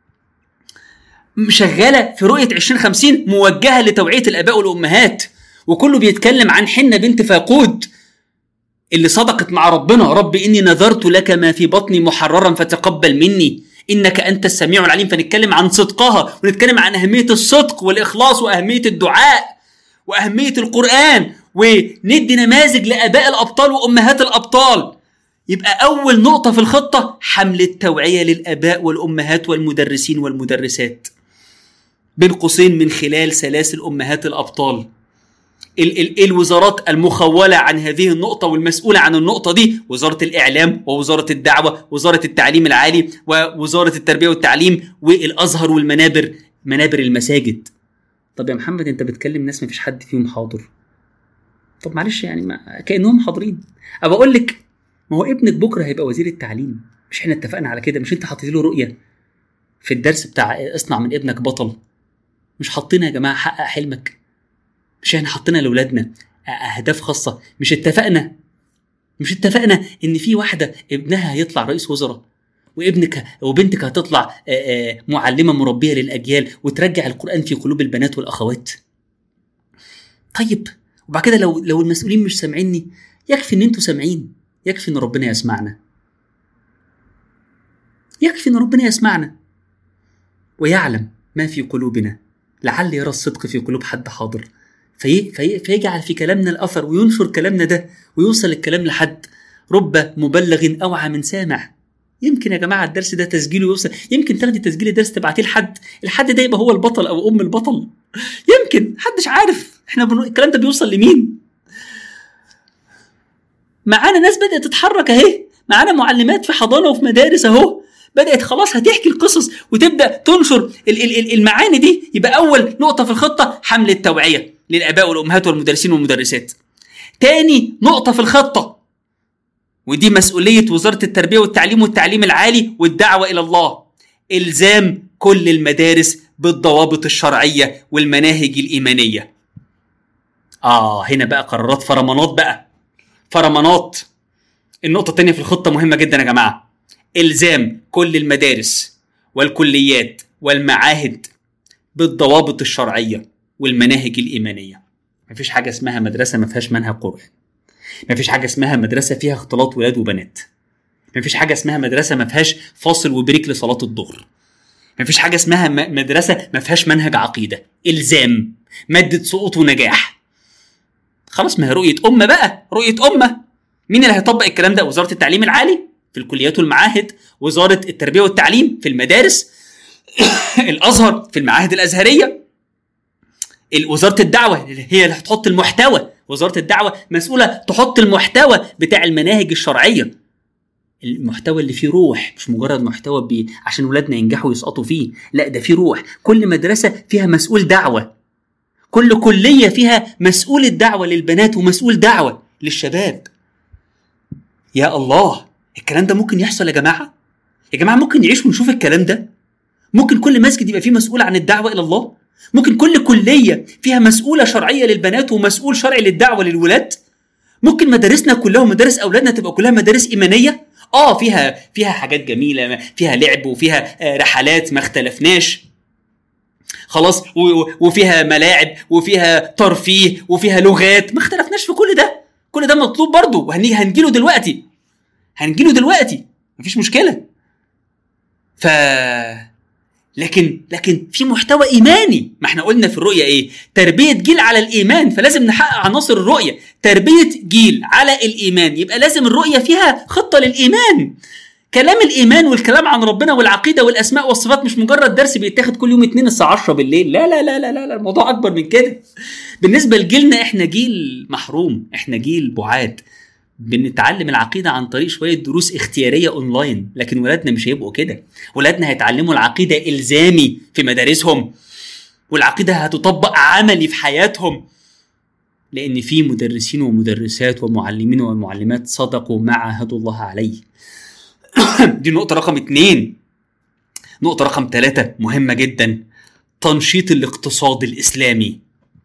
شغاله في رؤيه 2050 موجهه لتوعيه الاباء والامهات وكله بيتكلم عن حنه بنت فاقود اللي صدقت مع ربنا رب اني نذرت لك ما في بطني محررا فتقبل مني انك انت السميع العليم فنتكلم عن صدقها ونتكلم عن اهميه الصدق والاخلاص واهميه الدعاء واهميه القران وندي نماذج لاباء الابطال وامهات الابطال يبقى اول نقطه في الخطه حمله توعيه للاباء والامهات والمدرسين والمدرسات بين قوسين من خلال سلاسل امهات الابطال ال- ال- الوزارات المخولة عن هذه النقطة والمسؤولة عن النقطة دي وزارة الإعلام ووزارة الدعوة وزارة التعليم العالي ووزارة التربية والتعليم والأزهر والمنابر منابر المساجد طب يا محمد انت بتكلم ناس مفيش حد فيهم حاضر طب معلش يعني ما كانهم حاضرين ابى اقول لك ما هو ابنك بكره هيبقى وزير التعليم مش احنا اتفقنا على كده مش انت حاطط له رؤيه في الدرس بتاع اصنع من ابنك بطل مش حاطين يا جماعه حقق حلمك مش احنا حاطين لاولادنا اهداف خاصه مش اتفقنا مش اتفقنا ان في واحده ابنها هيطلع رئيس وزراء وابنك وبنتك هتطلع آه، آه، معلمه مربيه للاجيال وترجع القران في قلوب البنات والاخوات طيب وبعد كده لو لو المسؤولين مش سامعيني يكفي ان انتوا سامعين يكفي ان ربنا يسمعنا يكفي ان ربنا يسمعنا ويعلم ما في قلوبنا لعل يرى الصدق في قلوب حد حاضر في في فيجعل في كلامنا الاثر وينشر كلامنا ده ويوصل الكلام لحد رب مبلغ اوعى من سامع يمكن يا جماعه الدرس ده تسجيله يوصل يمكن تاخدي تسجيل الدرس تبعتيه لحد الحد ده يبقى هو البطل او ام البطل يمكن محدش عارف احنا بنو... الكلام ده بيوصل لمين معانا ناس بدات تتحرك اهي معانا معلمات في حضانه وفي مدارس اهو بدات خلاص هتحكي القصص وتبدا تنشر ال- ال- ال- المعاني دي يبقى اول نقطه في الخطه حمله توعيه للاباء والامهات والمدرسين والمدرسات تاني نقطه في الخطه ودي مسؤوليه وزاره التربيه والتعليم والتعليم العالي والدعوه الى الله الزام كل المدارس بالضوابط الشرعيه والمناهج الايمانيه اه هنا بقى قرارات فرمانات بقى فرمانات النقطه الثانيه في الخطه مهمه جدا يا جماعه الزام كل المدارس والكليات والمعاهد بالضوابط الشرعيه والمناهج الايمانيه مفيش حاجه اسمها مدرسه ما فيهاش منهج قران مفيش حاجه اسمها مدرسه فيها اختلاط ولاد وبنات مفيش حاجه اسمها مدرسه ما فيهاش فاصل وبريك لصلاه الظهر مفيش حاجه اسمها م- مدرسه ما فيهاش منهج عقيده الزام ماده سقوط ونجاح خلاص ما هي رؤيه امه بقى رؤيه امه مين اللي هيطبق الكلام ده وزاره التعليم العالي في الكليات والمعاهد وزاره التربيه والتعليم في المدارس الازهر في المعاهد الازهريه ال- وزاره الدعوه هي اللي هتحط المحتوى وزاره الدعوه مسؤوله تحط المحتوى بتاع المناهج الشرعيه المحتوى اللي فيه روح مش مجرد محتوى بي عشان ولادنا ينجحوا ويسقطوا فيه لا ده فيه روح كل مدرسه فيها مسؤول دعوه كل كليه فيها مسؤول الدعوه للبنات ومسؤول دعوه للشباب يا الله الكلام ده ممكن يحصل يا جماعه يا جماعه ممكن نعيش ونشوف الكلام ده ممكن كل مسجد يبقى فيه مسؤول عن الدعوه الى الله ممكن كل كليه فيها مسؤوله شرعيه للبنات ومسؤول شرعي للدعوه للولاد ممكن مدارسنا كلها ومدارس اولادنا تبقى كلها مدارس ايمانيه اه فيها فيها حاجات جميله فيها لعب وفيها آه، رحلات ما اختلفناش خلاص و- و- وفيها ملاعب وفيها ترفيه وفيها لغات ما اختلفناش في كل ده كل ده مطلوب برضه وهنيجي هنجيله دلوقتي هنجيله دلوقتي مفيش مشكله ف لكن لكن في محتوى ايماني ما احنا قلنا في الرؤيه ايه تربيه جيل على الايمان فلازم نحقق عناصر الرؤيه تربيه جيل على الايمان يبقى لازم الرؤيه فيها خطه للايمان كلام الايمان والكلام عن ربنا والعقيده والاسماء والصفات مش مجرد درس بيتاخد كل يوم اتنين الساعه 10 بالليل لا لا لا لا لا, لا الموضوع اكبر من كده بالنسبه لجيلنا احنا جيل محروم احنا جيل بعاد بنتعلم العقيدة عن طريق شوية دروس اختيارية اونلاين لكن ولادنا مش هيبقوا كده ولادنا هيتعلموا العقيدة الزامي في مدارسهم والعقيدة هتطبق عملي في حياتهم لأن في مدرسين ومدرسات ومعلمين ومعلمات صدقوا ما عاهدوا الله عليه دي نقطة رقم اتنين نقطة رقم ثلاثة مهمة جدا تنشيط الاقتصاد الإسلامي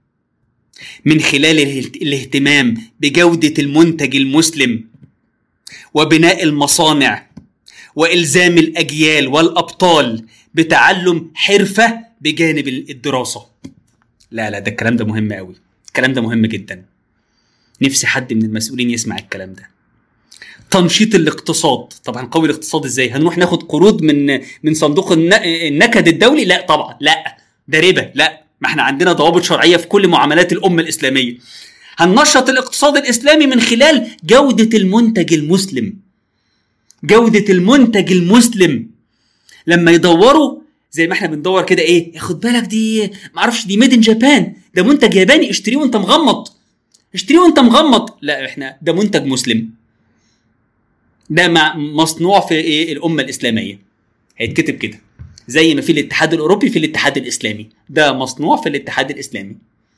من خلال الاهت- الاهتمام بجودة المنتج المسلم وبناء المصانع والزام الاجيال والابطال بتعلم حرفه بجانب الدراسه لا لا ده الكلام ده مهم قوي الكلام ده مهم جدا نفسي حد من المسؤولين يسمع الكلام ده تنشيط الاقتصاد طب هنقوي الاقتصاد ازاي هنروح ناخد قروض من من صندوق الن- النكد الدولي لا طبعا لا ده ربا لا ما احنا عندنا ضوابط شرعيه في كل معاملات الامه الاسلاميه هننشط الاقتصاد الاسلامي من خلال جوده المنتج المسلم جوده المنتج المسلم لما يدوروا زي ما احنا بندور كده ايه خد بالك دي معرفش دي ميد ان جابان ده منتج ياباني اشتريه وانت مغمض اشتريه وانت مغمض لا احنا ده منتج مسلم ده مع مصنوع في ايه الامه الاسلاميه هيتكتب كده زي ما في الاتحاد الاوروبي في الاتحاد الاسلامي ده مصنوع في الاتحاد الاسلامي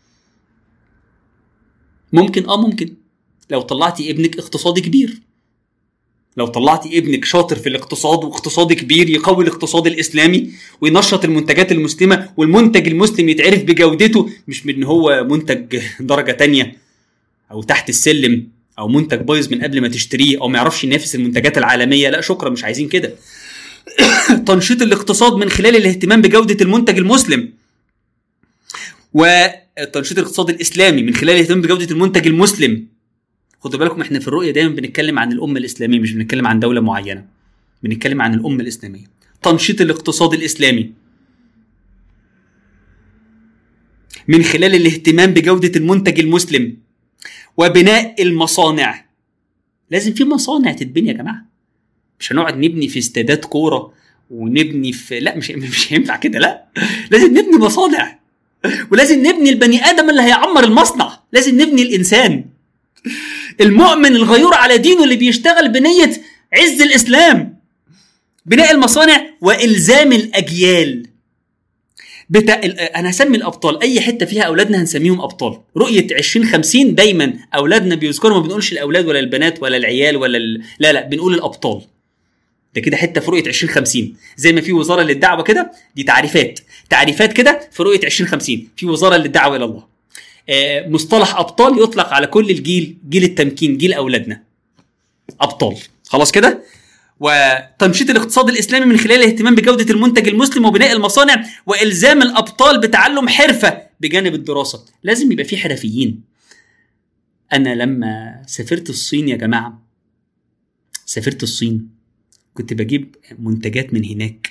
ممكن اه ممكن لو طلعتي ابنك اقتصادي كبير لو طلعتي ابنك شاطر في الاقتصاد واقتصادي كبير يقوي الاقتصاد الاسلامي وينشط المنتجات المسلمه والمنتج المسلم يتعرف بجودته مش من ان هو منتج درجه تانية او تحت السلم او منتج بايظ من قبل ما تشتريه او ما يعرفش ينافس المنتجات العالميه لا شكرا مش عايزين كده تنشيط الاقتصاد من خلال الاهتمام بجوده المنتج المسلم وتنشيط الاقتصاد الاسلامي من خلال الاهتمام بجوده المنتج المسلم خدوا بالكم احنا في الرؤيه دايما بنتكلم عن الامه الاسلاميه مش بنتكلم عن دوله معينه بنتكلم عن الامه الاسلاميه تنشيط الاقتصاد الاسلامي من خلال الاهتمام بجوده المنتج المسلم وبناء المصانع لازم في مصانع تتبني يا جماعه مش هنقعد نبني في استادات كوره ونبني في لا مش مش هينفع كده لا لازم نبني مصانع ولازم نبني البني ادم اللي هيعمر المصنع لازم نبني الانسان المؤمن الغيور على دينه اللي بيشتغل بنيه عز الاسلام بناء المصانع والزام الاجيال بتا... انا هسمي الابطال اي حته فيها اولادنا هنسميهم ابطال رؤيه 2050 دايما اولادنا بيذكروا ما بنقولش الاولاد ولا البنات ولا العيال ولا ال... لا لا بنقول الابطال ده كده حته في رؤيه 2050 زي ما في وزاره للدعوه كده دي تعريفات تعريفات كده في رؤيه 2050 في وزاره للدعوه الى الله آه مصطلح ابطال يطلق على كل الجيل جيل التمكين جيل اولادنا ابطال خلاص كده وتنشيط الاقتصاد الاسلامي من خلال الاهتمام بجوده المنتج المسلم وبناء المصانع والزام الابطال بتعلم حرفه بجانب الدراسه لازم يبقى في حرفيين انا لما سافرت الصين يا جماعه سافرت الصين كنت بجيب منتجات من هناك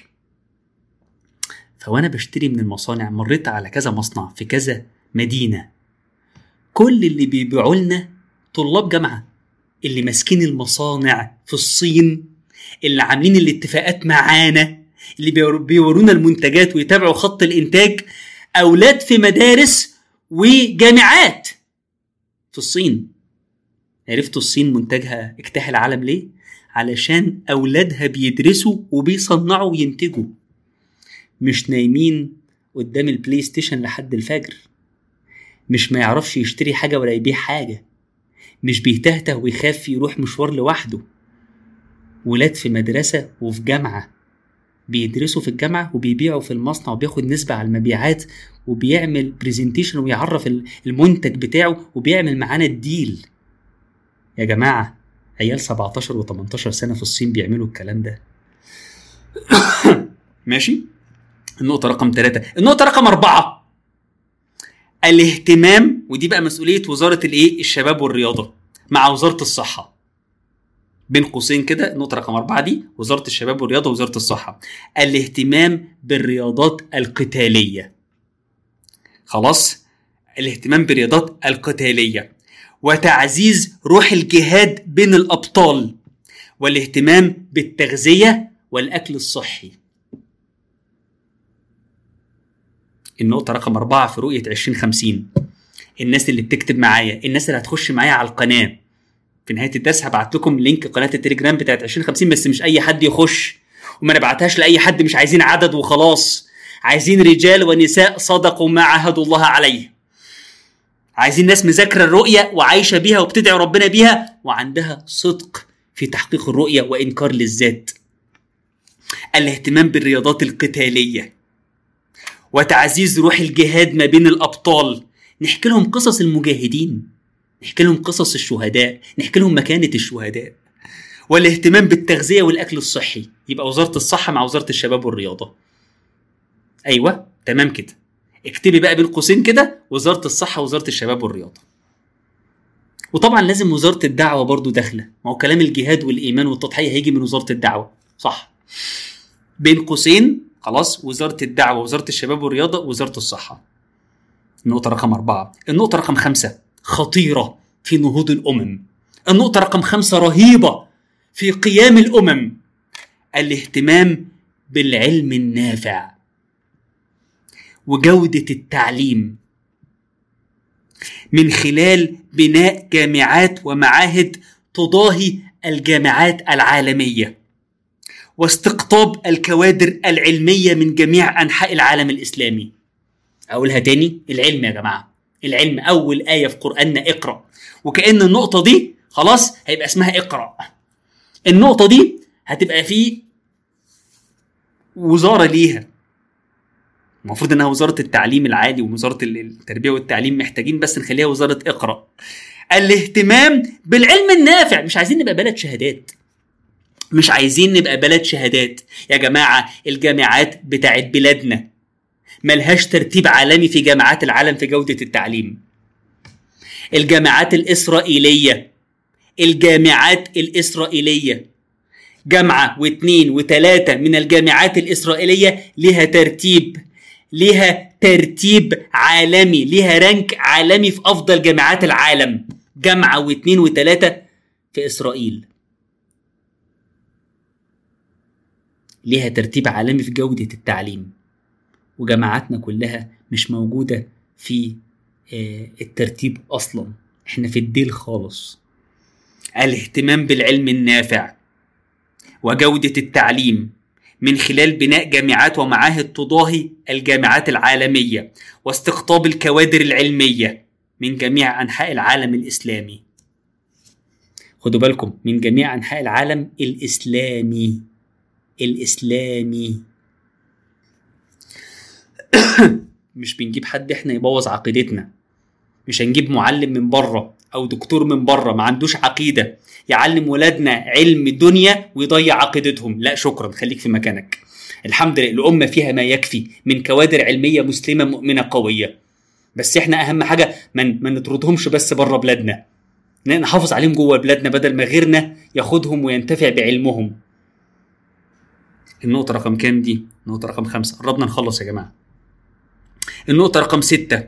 فوانا بشتري من المصانع مريت على كذا مصنع في كذا مدينه كل اللي بيبيعوا لنا طلاب جامعه اللي ماسكين المصانع في الصين اللي عاملين الاتفاقات معانا اللي بيورونا المنتجات ويتابعوا خط الانتاج اولاد في مدارس وجامعات في الصين عرفتوا الصين منتجها اجتاح العالم ليه علشان اولادها بيدرسوا وبيصنعوا وينتجوا مش نايمين قدام البلاي ستيشن لحد الفجر مش ما يعرفش يشتري حاجه ولا يبيع حاجه مش بيتهته ويخاف يروح مشوار لوحده ولاد في مدرسة وفي جامعة بيدرسوا في الجامعة وبيبيعوا في المصنع وبياخد نسبة على المبيعات وبيعمل برزنتيشن ويعرف المنتج بتاعه وبيعمل معانا الديل يا جماعة عيال 17 و18 سنة في الصين بيعملوا الكلام ده ماشي النقطة رقم ثلاثة النقطة رقم أربعة الاهتمام ودي بقى مسؤولية وزارة الإيه الشباب والرياضة مع وزارة الصحة بين قوسين كده النقطة رقم أربعة دي وزارة الشباب والرياضة ووزارة الصحة الاهتمام بالرياضات القتالية خلاص الاهتمام بالرياضات القتالية وتعزيز روح الجهاد بين الأبطال والاهتمام بالتغذية والأكل الصحي النقطة رقم أربعة في رؤية 2050 الناس اللي بتكتب معايا الناس اللي هتخش معايا على القناة في نهايه الدرس هبعت لكم لينك قناه التليجرام بتاعت 2050 بس مش اي حد يخش وما نبعتهاش لاي حد مش عايزين عدد وخلاص عايزين رجال ونساء صدقوا ما عهدوا الله عليه عايزين ناس مذاكره الرؤيه وعايشه بيها وبتدعي ربنا بيها وعندها صدق في تحقيق الرؤيه وانكار للذات الاهتمام بالرياضات القتاليه وتعزيز روح الجهاد ما بين الابطال نحكي لهم قصص المجاهدين نحكي لهم قصص الشهداء نحكي لهم مكانة الشهداء والاهتمام بالتغذية والأكل الصحي يبقى وزارة الصحة مع وزارة الشباب والرياضة أيوة تمام كده اكتبي بقى بين قوسين كده وزارة الصحة ووزارة الشباب والرياضة وطبعا لازم وزارة الدعوة برضو داخلة ما هو كلام الجهاد والإيمان والتضحية هيجي من وزارة الدعوة صح بين قوسين خلاص وزارة الدعوة وزارة الشباب والرياضة ووزارة الصحة النقطة رقم أربعة النقطة رقم خمسة خطيرة في نهوض الأمم النقطة رقم خمسة رهيبة في قيام الأمم الاهتمام بالعلم النافع وجودة التعليم من خلال بناء جامعات ومعاهد تضاهي الجامعات العالمية واستقطاب الكوادر العلمية من جميع أنحاء العالم الإسلامي أقولها تاني العلم يا جماعة العلم أول آية في قرآننا اقرأ وكأن النقطة دي خلاص هيبقى اسمها اقرأ النقطة دي هتبقى في وزارة ليها المفروض انها وزاره التعليم العالي ووزاره التربيه والتعليم محتاجين بس نخليها وزاره اقرا الاهتمام بالعلم النافع مش عايزين نبقى بلد شهادات مش عايزين نبقى بلد شهادات يا جماعه الجامعات بتاعت بلادنا ملهاش ترتيب عالمي في جامعات العالم في جوده التعليم الجامعات الاسرائيليه الجامعات الاسرائيليه جامعه واثنين وثلاثه من الجامعات الاسرائيليه لها ترتيب ليها ترتيب عالمي ليها رانك عالمي في افضل جامعات العالم جامعه واثنين وثلاثه في اسرائيل ليها ترتيب عالمي في جوده التعليم وجامعاتنا كلها مش موجوده في الترتيب اصلا احنا في الديل خالص الاهتمام بالعلم النافع وجوده التعليم من خلال بناء جامعات ومعاهد تضاهي الجامعات العالميه واستقطاب الكوادر العلميه من جميع انحاء العالم الاسلامي خدوا بالكم من جميع انحاء العالم الاسلامي الاسلامي مش بنجيب حد احنا يبوظ عقيدتنا مش هنجيب معلم من بره او دكتور من بره ما عندوش عقيده يعلم ولادنا علم دنيا ويضيع عقيدتهم لا شكرا خليك في مكانك الحمد لله الامه فيها ما يكفي من كوادر علميه مسلمه مؤمنه قويه بس احنا اهم حاجه ما ما نطردهمش بس بره بلادنا نحافظ عليهم جوه بلادنا بدل ما غيرنا ياخدهم وينتفع بعلمهم النقطة رقم كام دي؟ النقطة رقم خمسة قربنا نخلص يا جماعة النقطة رقم ستة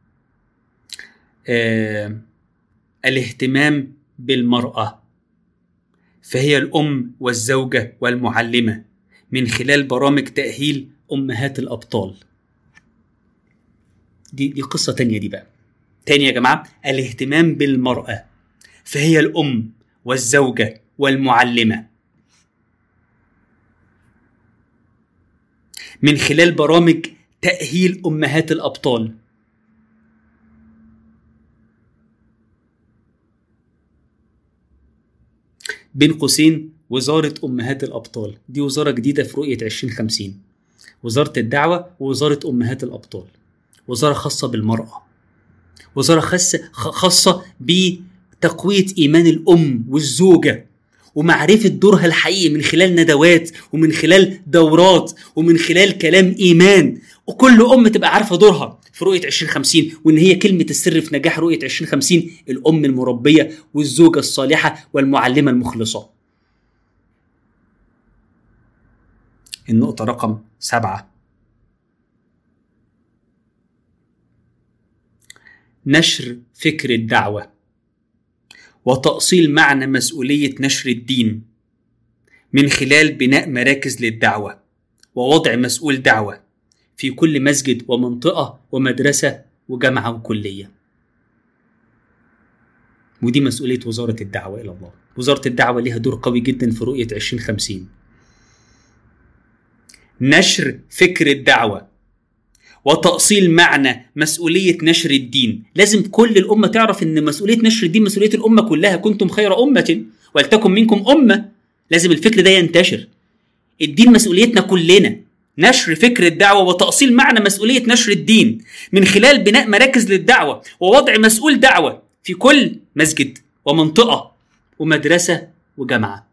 آه الاهتمام بالمرأة فهي الأم والزوجة والمعلمة من خلال برامج تأهيل أمهات الأبطال دي دي قصة تانية دي بقى تاني يا جماعة الاهتمام بالمرأة فهي الأم والزوجة والمعلمة من خلال برامج تأهيل أمهات الأبطال بين قوسين وزارة أمهات الأبطال دي وزارة جديدة في رؤية 2050 وزارة الدعوة ووزارة أمهات الأبطال وزارة خاصة بالمرأة وزارة خاصة خاصة بتقوية إيمان الأم والزوجة ومعرفة دورها الحقيقي من خلال ندوات ومن خلال دورات ومن خلال كلام إيمان وكل أم تبقى عارفة دورها في رؤية 2050 وإن هي كلمة السر في نجاح رؤية 2050 الأم المربية والزوجة الصالحة والمعلمة المخلصة النقطة رقم سبعة نشر فكر الدعوة وتأصيل معنى مسؤولية نشر الدين من خلال بناء مراكز للدعوة ووضع مسؤول دعوة في كل مسجد ومنطقة ومدرسة وجامعة وكلية ودي مسؤولية وزارة الدعوة إلى الله وزارة الدعوة ليها دور قوي جدا في رؤية 2050 نشر فكر الدعوة وتأصيل معنى مسؤولية نشر الدين لازم كل الأمة تعرف أن مسؤولية نشر الدين مسؤولية الأمة كلها كنتم خير أمة ولتكن منكم أمة لازم الفكر ده ينتشر الدين مسؤوليتنا كلنا نشر فكر الدعوة وتأصيل معنى مسؤولية نشر الدين من خلال بناء مراكز للدعوة ووضع مسؤول دعوة في كل مسجد ومنطقة ومدرسة وجامعة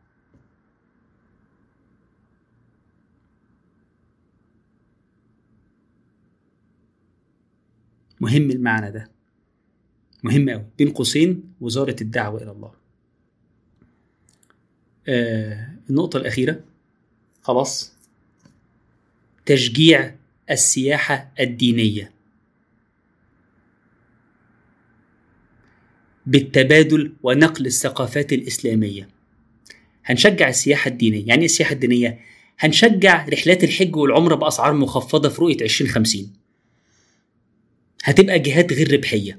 مهم المعنى ده مهم قوي بين قوسين وزارة الدعوة إلى الله آه النقطة الأخيرة خلاص تشجيع السياحة الدينية بالتبادل ونقل الثقافات الإسلامية هنشجع السياحة الدينية يعني إيه السياحة الدينية؟ هنشجع رحلات الحج والعمرة بأسعار مخفضة في رؤية 2050 هتبقى جهات غير ربحيه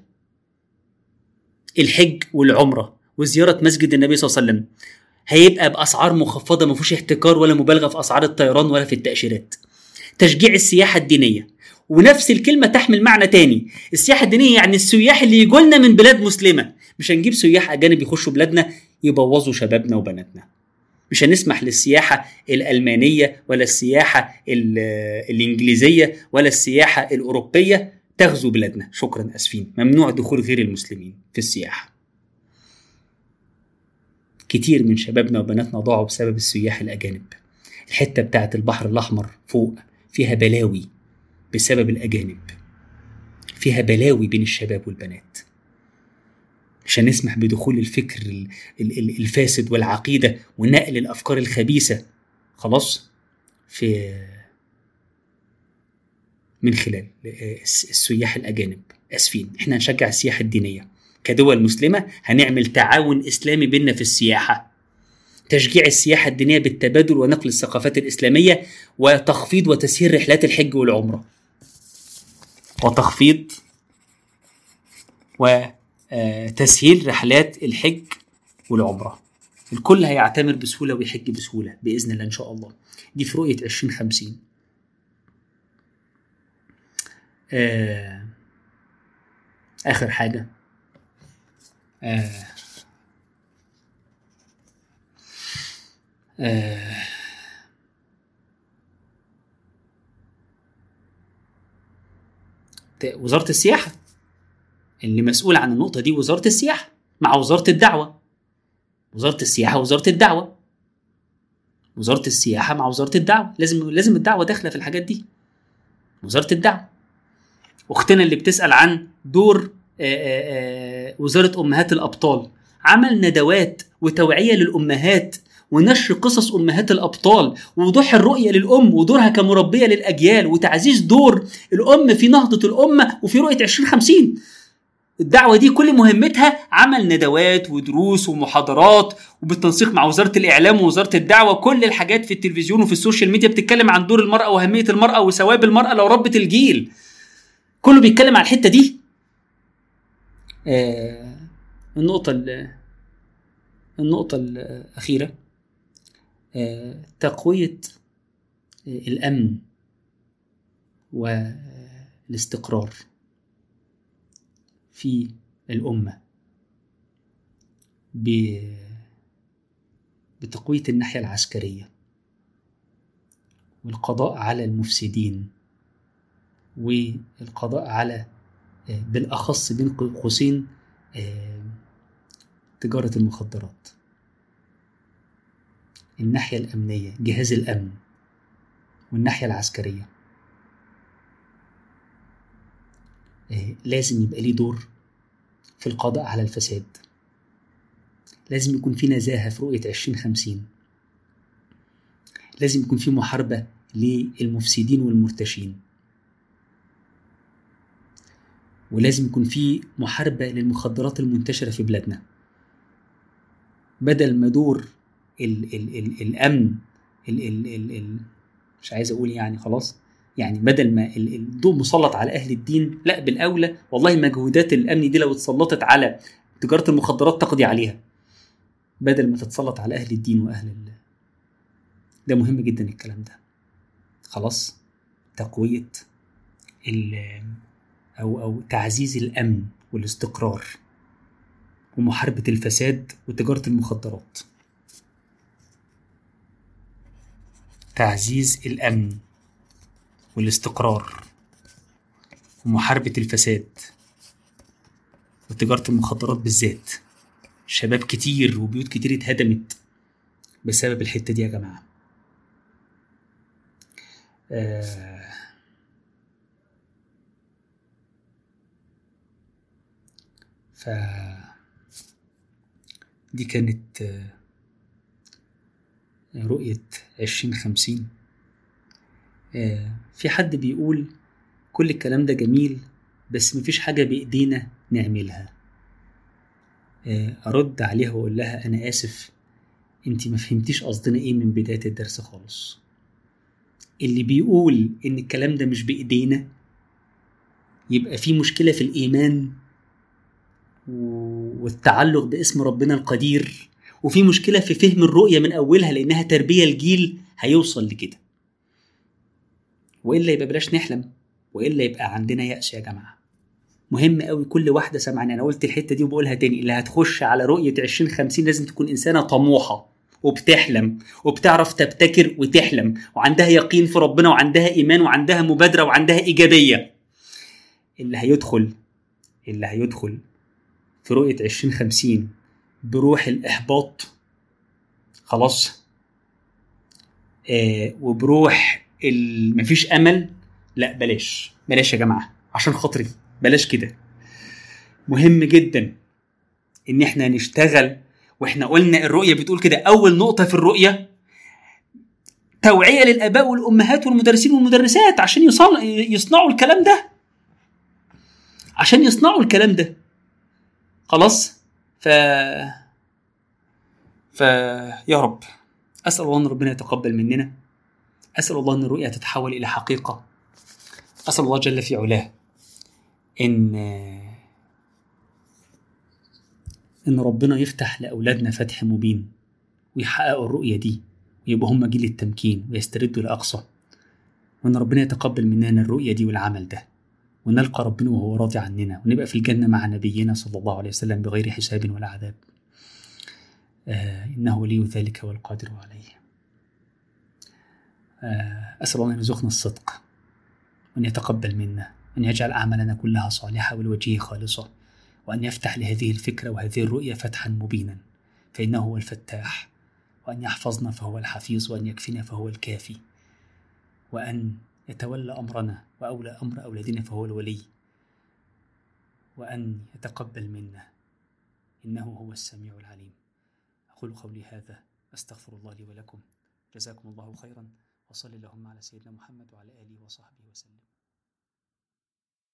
الحج والعمره وزياره مسجد النبي صلى الله عليه وسلم هيبقى باسعار مخفضه ما فيهوش احتكار ولا مبالغه في اسعار الطيران ولا في التاشيرات تشجيع السياحه الدينيه ونفس الكلمه تحمل معنى تاني السياحه الدينيه يعني السياح اللي يجوا لنا من بلاد مسلمه مش هنجيب سياح اجانب يخشوا بلادنا يبوظوا شبابنا وبناتنا مش هنسمح للسياحة الألمانية ولا السياحة الإنجليزية ولا السياحة الأوروبية تغزو بلادنا شكرا أسفين ممنوع دخول غير المسلمين في السياحة كتير من شبابنا وبناتنا ضاعوا بسبب السياح الأجانب الحتة بتاعت البحر الأحمر فوق فيها بلاوي بسبب الأجانب فيها بلاوي بين الشباب والبنات مش هنسمح بدخول الفكر الفاسد والعقيدة ونقل الأفكار الخبيثة خلاص في من خلال السياح الأجانب أسفين احنا هنشجع السياحة الدينية كدول مسلمة هنعمل تعاون إسلامي بيننا في السياحة تشجيع السياحة الدينية بالتبادل ونقل الثقافات الإسلامية وتخفيض وتسهيل رحلات الحج والعمرة وتخفيض وتسهيل رحلات الحج والعمرة الكل هيعتمر بسهولة ويحج بسهولة بإذن الله إن شاء الله دي في رؤية 2050 آه آخر حاجة آه آه وزارة السياحة اللي مسؤول عن النقطة دي وزارة السياحة مع وزارة الدعوة وزارة السياحة وزارة الدعوة وزارة السياحة مع وزارة الدعوة لازم لازم الدعوة داخلة في الحاجات دي وزارة الدعوة أختنا اللي بتسأل عن دور آآ آآ وزارة أمهات الأبطال عمل ندوات وتوعية للأمهات ونشر قصص امهات الابطال ووضوح الرؤيه للام ودورها كمربيه للاجيال وتعزيز دور الام في نهضه الامه وفي رؤيه 2050 الدعوه دي كل مهمتها عمل ندوات ودروس ومحاضرات وبالتنسيق مع وزاره الاعلام ووزاره الدعوه كل الحاجات في التلفزيون وفي السوشيال ميديا بتتكلم عن دور المراه واهميه المراه وثواب المراه لو ربت الجيل كله بيتكلم عن الحته دي آه النقطه النقطه الاخيره تقوية الأمن والاستقرار في الأمة بتقوية الناحية العسكرية والقضاء على المفسدين والقضاء على بالأخص بين قوسين تجارة المخدرات الناحية الأمنية جهاز الأمن والناحية العسكرية لازم يبقى ليه دور في القضاء على الفساد لازم يكون في نزاهة في رؤية 2050 لازم يكون في محاربة للمفسدين والمرتشين ولازم يكون في محاربة للمخدرات المنتشرة في بلادنا بدل ما دور ال ال ال الامن ال ال ال ال مش عايز اقول يعني خلاص يعني بدل ما الضوء مسلط على اهل الدين لا بالاولى والله مجهودات الامن دي لو اتسلطت على تجاره المخدرات تقضي عليها بدل ما تتسلط على اهل الدين واهل ال... ده مهم جدا الكلام ده خلاص تقويه ال او او تعزيز الامن والاستقرار ومحاربه الفساد وتجاره المخدرات تعزيز الأمن والاستقرار ومحاربة الفساد وتجارة المخدرات بالذات شباب كتير وبيوت كتير اتهدمت بسبب الحتة دي يا جماعة آه ف دي كانت آه رؤية عشرين خمسين في حد بيقول كل الكلام ده جميل بس مفيش حاجة بإيدينا نعملها أرد عليها وأقول لها أنا آسف أنت ما فهمتيش قصدنا إيه من بداية الدرس خالص اللي بيقول إن الكلام ده مش بإيدينا يبقى في مشكلة في الإيمان و- والتعلق باسم ربنا القدير وفي مشكلة في فهم الرؤية من أولها لأنها تربية الجيل هيوصل لكده وإلا يبقى بلاش نحلم وإلا يبقى عندنا يأس يا جماعة مهم قوي كل واحدة سامعاني أنا قلت الحتة دي وبقولها تاني اللي هتخش على رؤية 2050 لازم تكون إنسانة طموحة وبتحلم وبتعرف تبتكر وتحلم وعندها يقين في ربنا وعندها إيمان وعندها مبادرة وعندها إيجابية اللي هيدخل اللي هيدخل في رؤية 2050 بروح الإحباط خلاص آه وبروح ال- مفيش أمل لا بلاش بلاش يا جماعة عشان خاطري بلاش كده مهم جدا ان احنا نشتغل واحنا قلنا الرؤية بتقول كده اول نقطة في الرؤية توعية للآباء والأمهات والمدرسين والمدرسات عشان يصنع يصنعوا الكلام ده عشان يصنعوا الكلام ده خلاص ف ف يا رب اسال الله ان ربنا يتقبل مننا اسال الله ان الرؤيا تتحول الى حقيقه اسال الله جل في علاه ان ان ربنا يفتح لاولادنا فتح مبين ويحققوا الرؤيه دي ويبقوا هم جيل التمكين ويستردوا الاقصى وان ربنا يتقبل مننا الرؤيه دي والعمل ده ونلقى ربنا وهو راضي عننا ونبقى في الجنة مع نبينا صلى الله عليه وسلم بغير حساب ولا عذاب آه إنه ولي ذلك والقادر عليه آه أسأل الله أن يرزقنا الصدق وأن يتقبل منا وأن يجعل أعمالنا كلها صالحة والوجهه خالصة وأن يفتح لهذه الفكرة وهذه الرؤية فتحا مبينا فإنه هو الفتاح وأن يحفظنا فهو الحفيظ وأن يكفينا فهو الكافي وأن يتولى أمرنا وأولى أمر أولادنا فهو الولي وأن يتقبل منا إنه هو السميع العليم أقول قولي هذا أستغفر الله لي ولكم جزاكم الله خيرا وصلي اللهم على سيدنا محمد وعلى آله وصحبه وسلم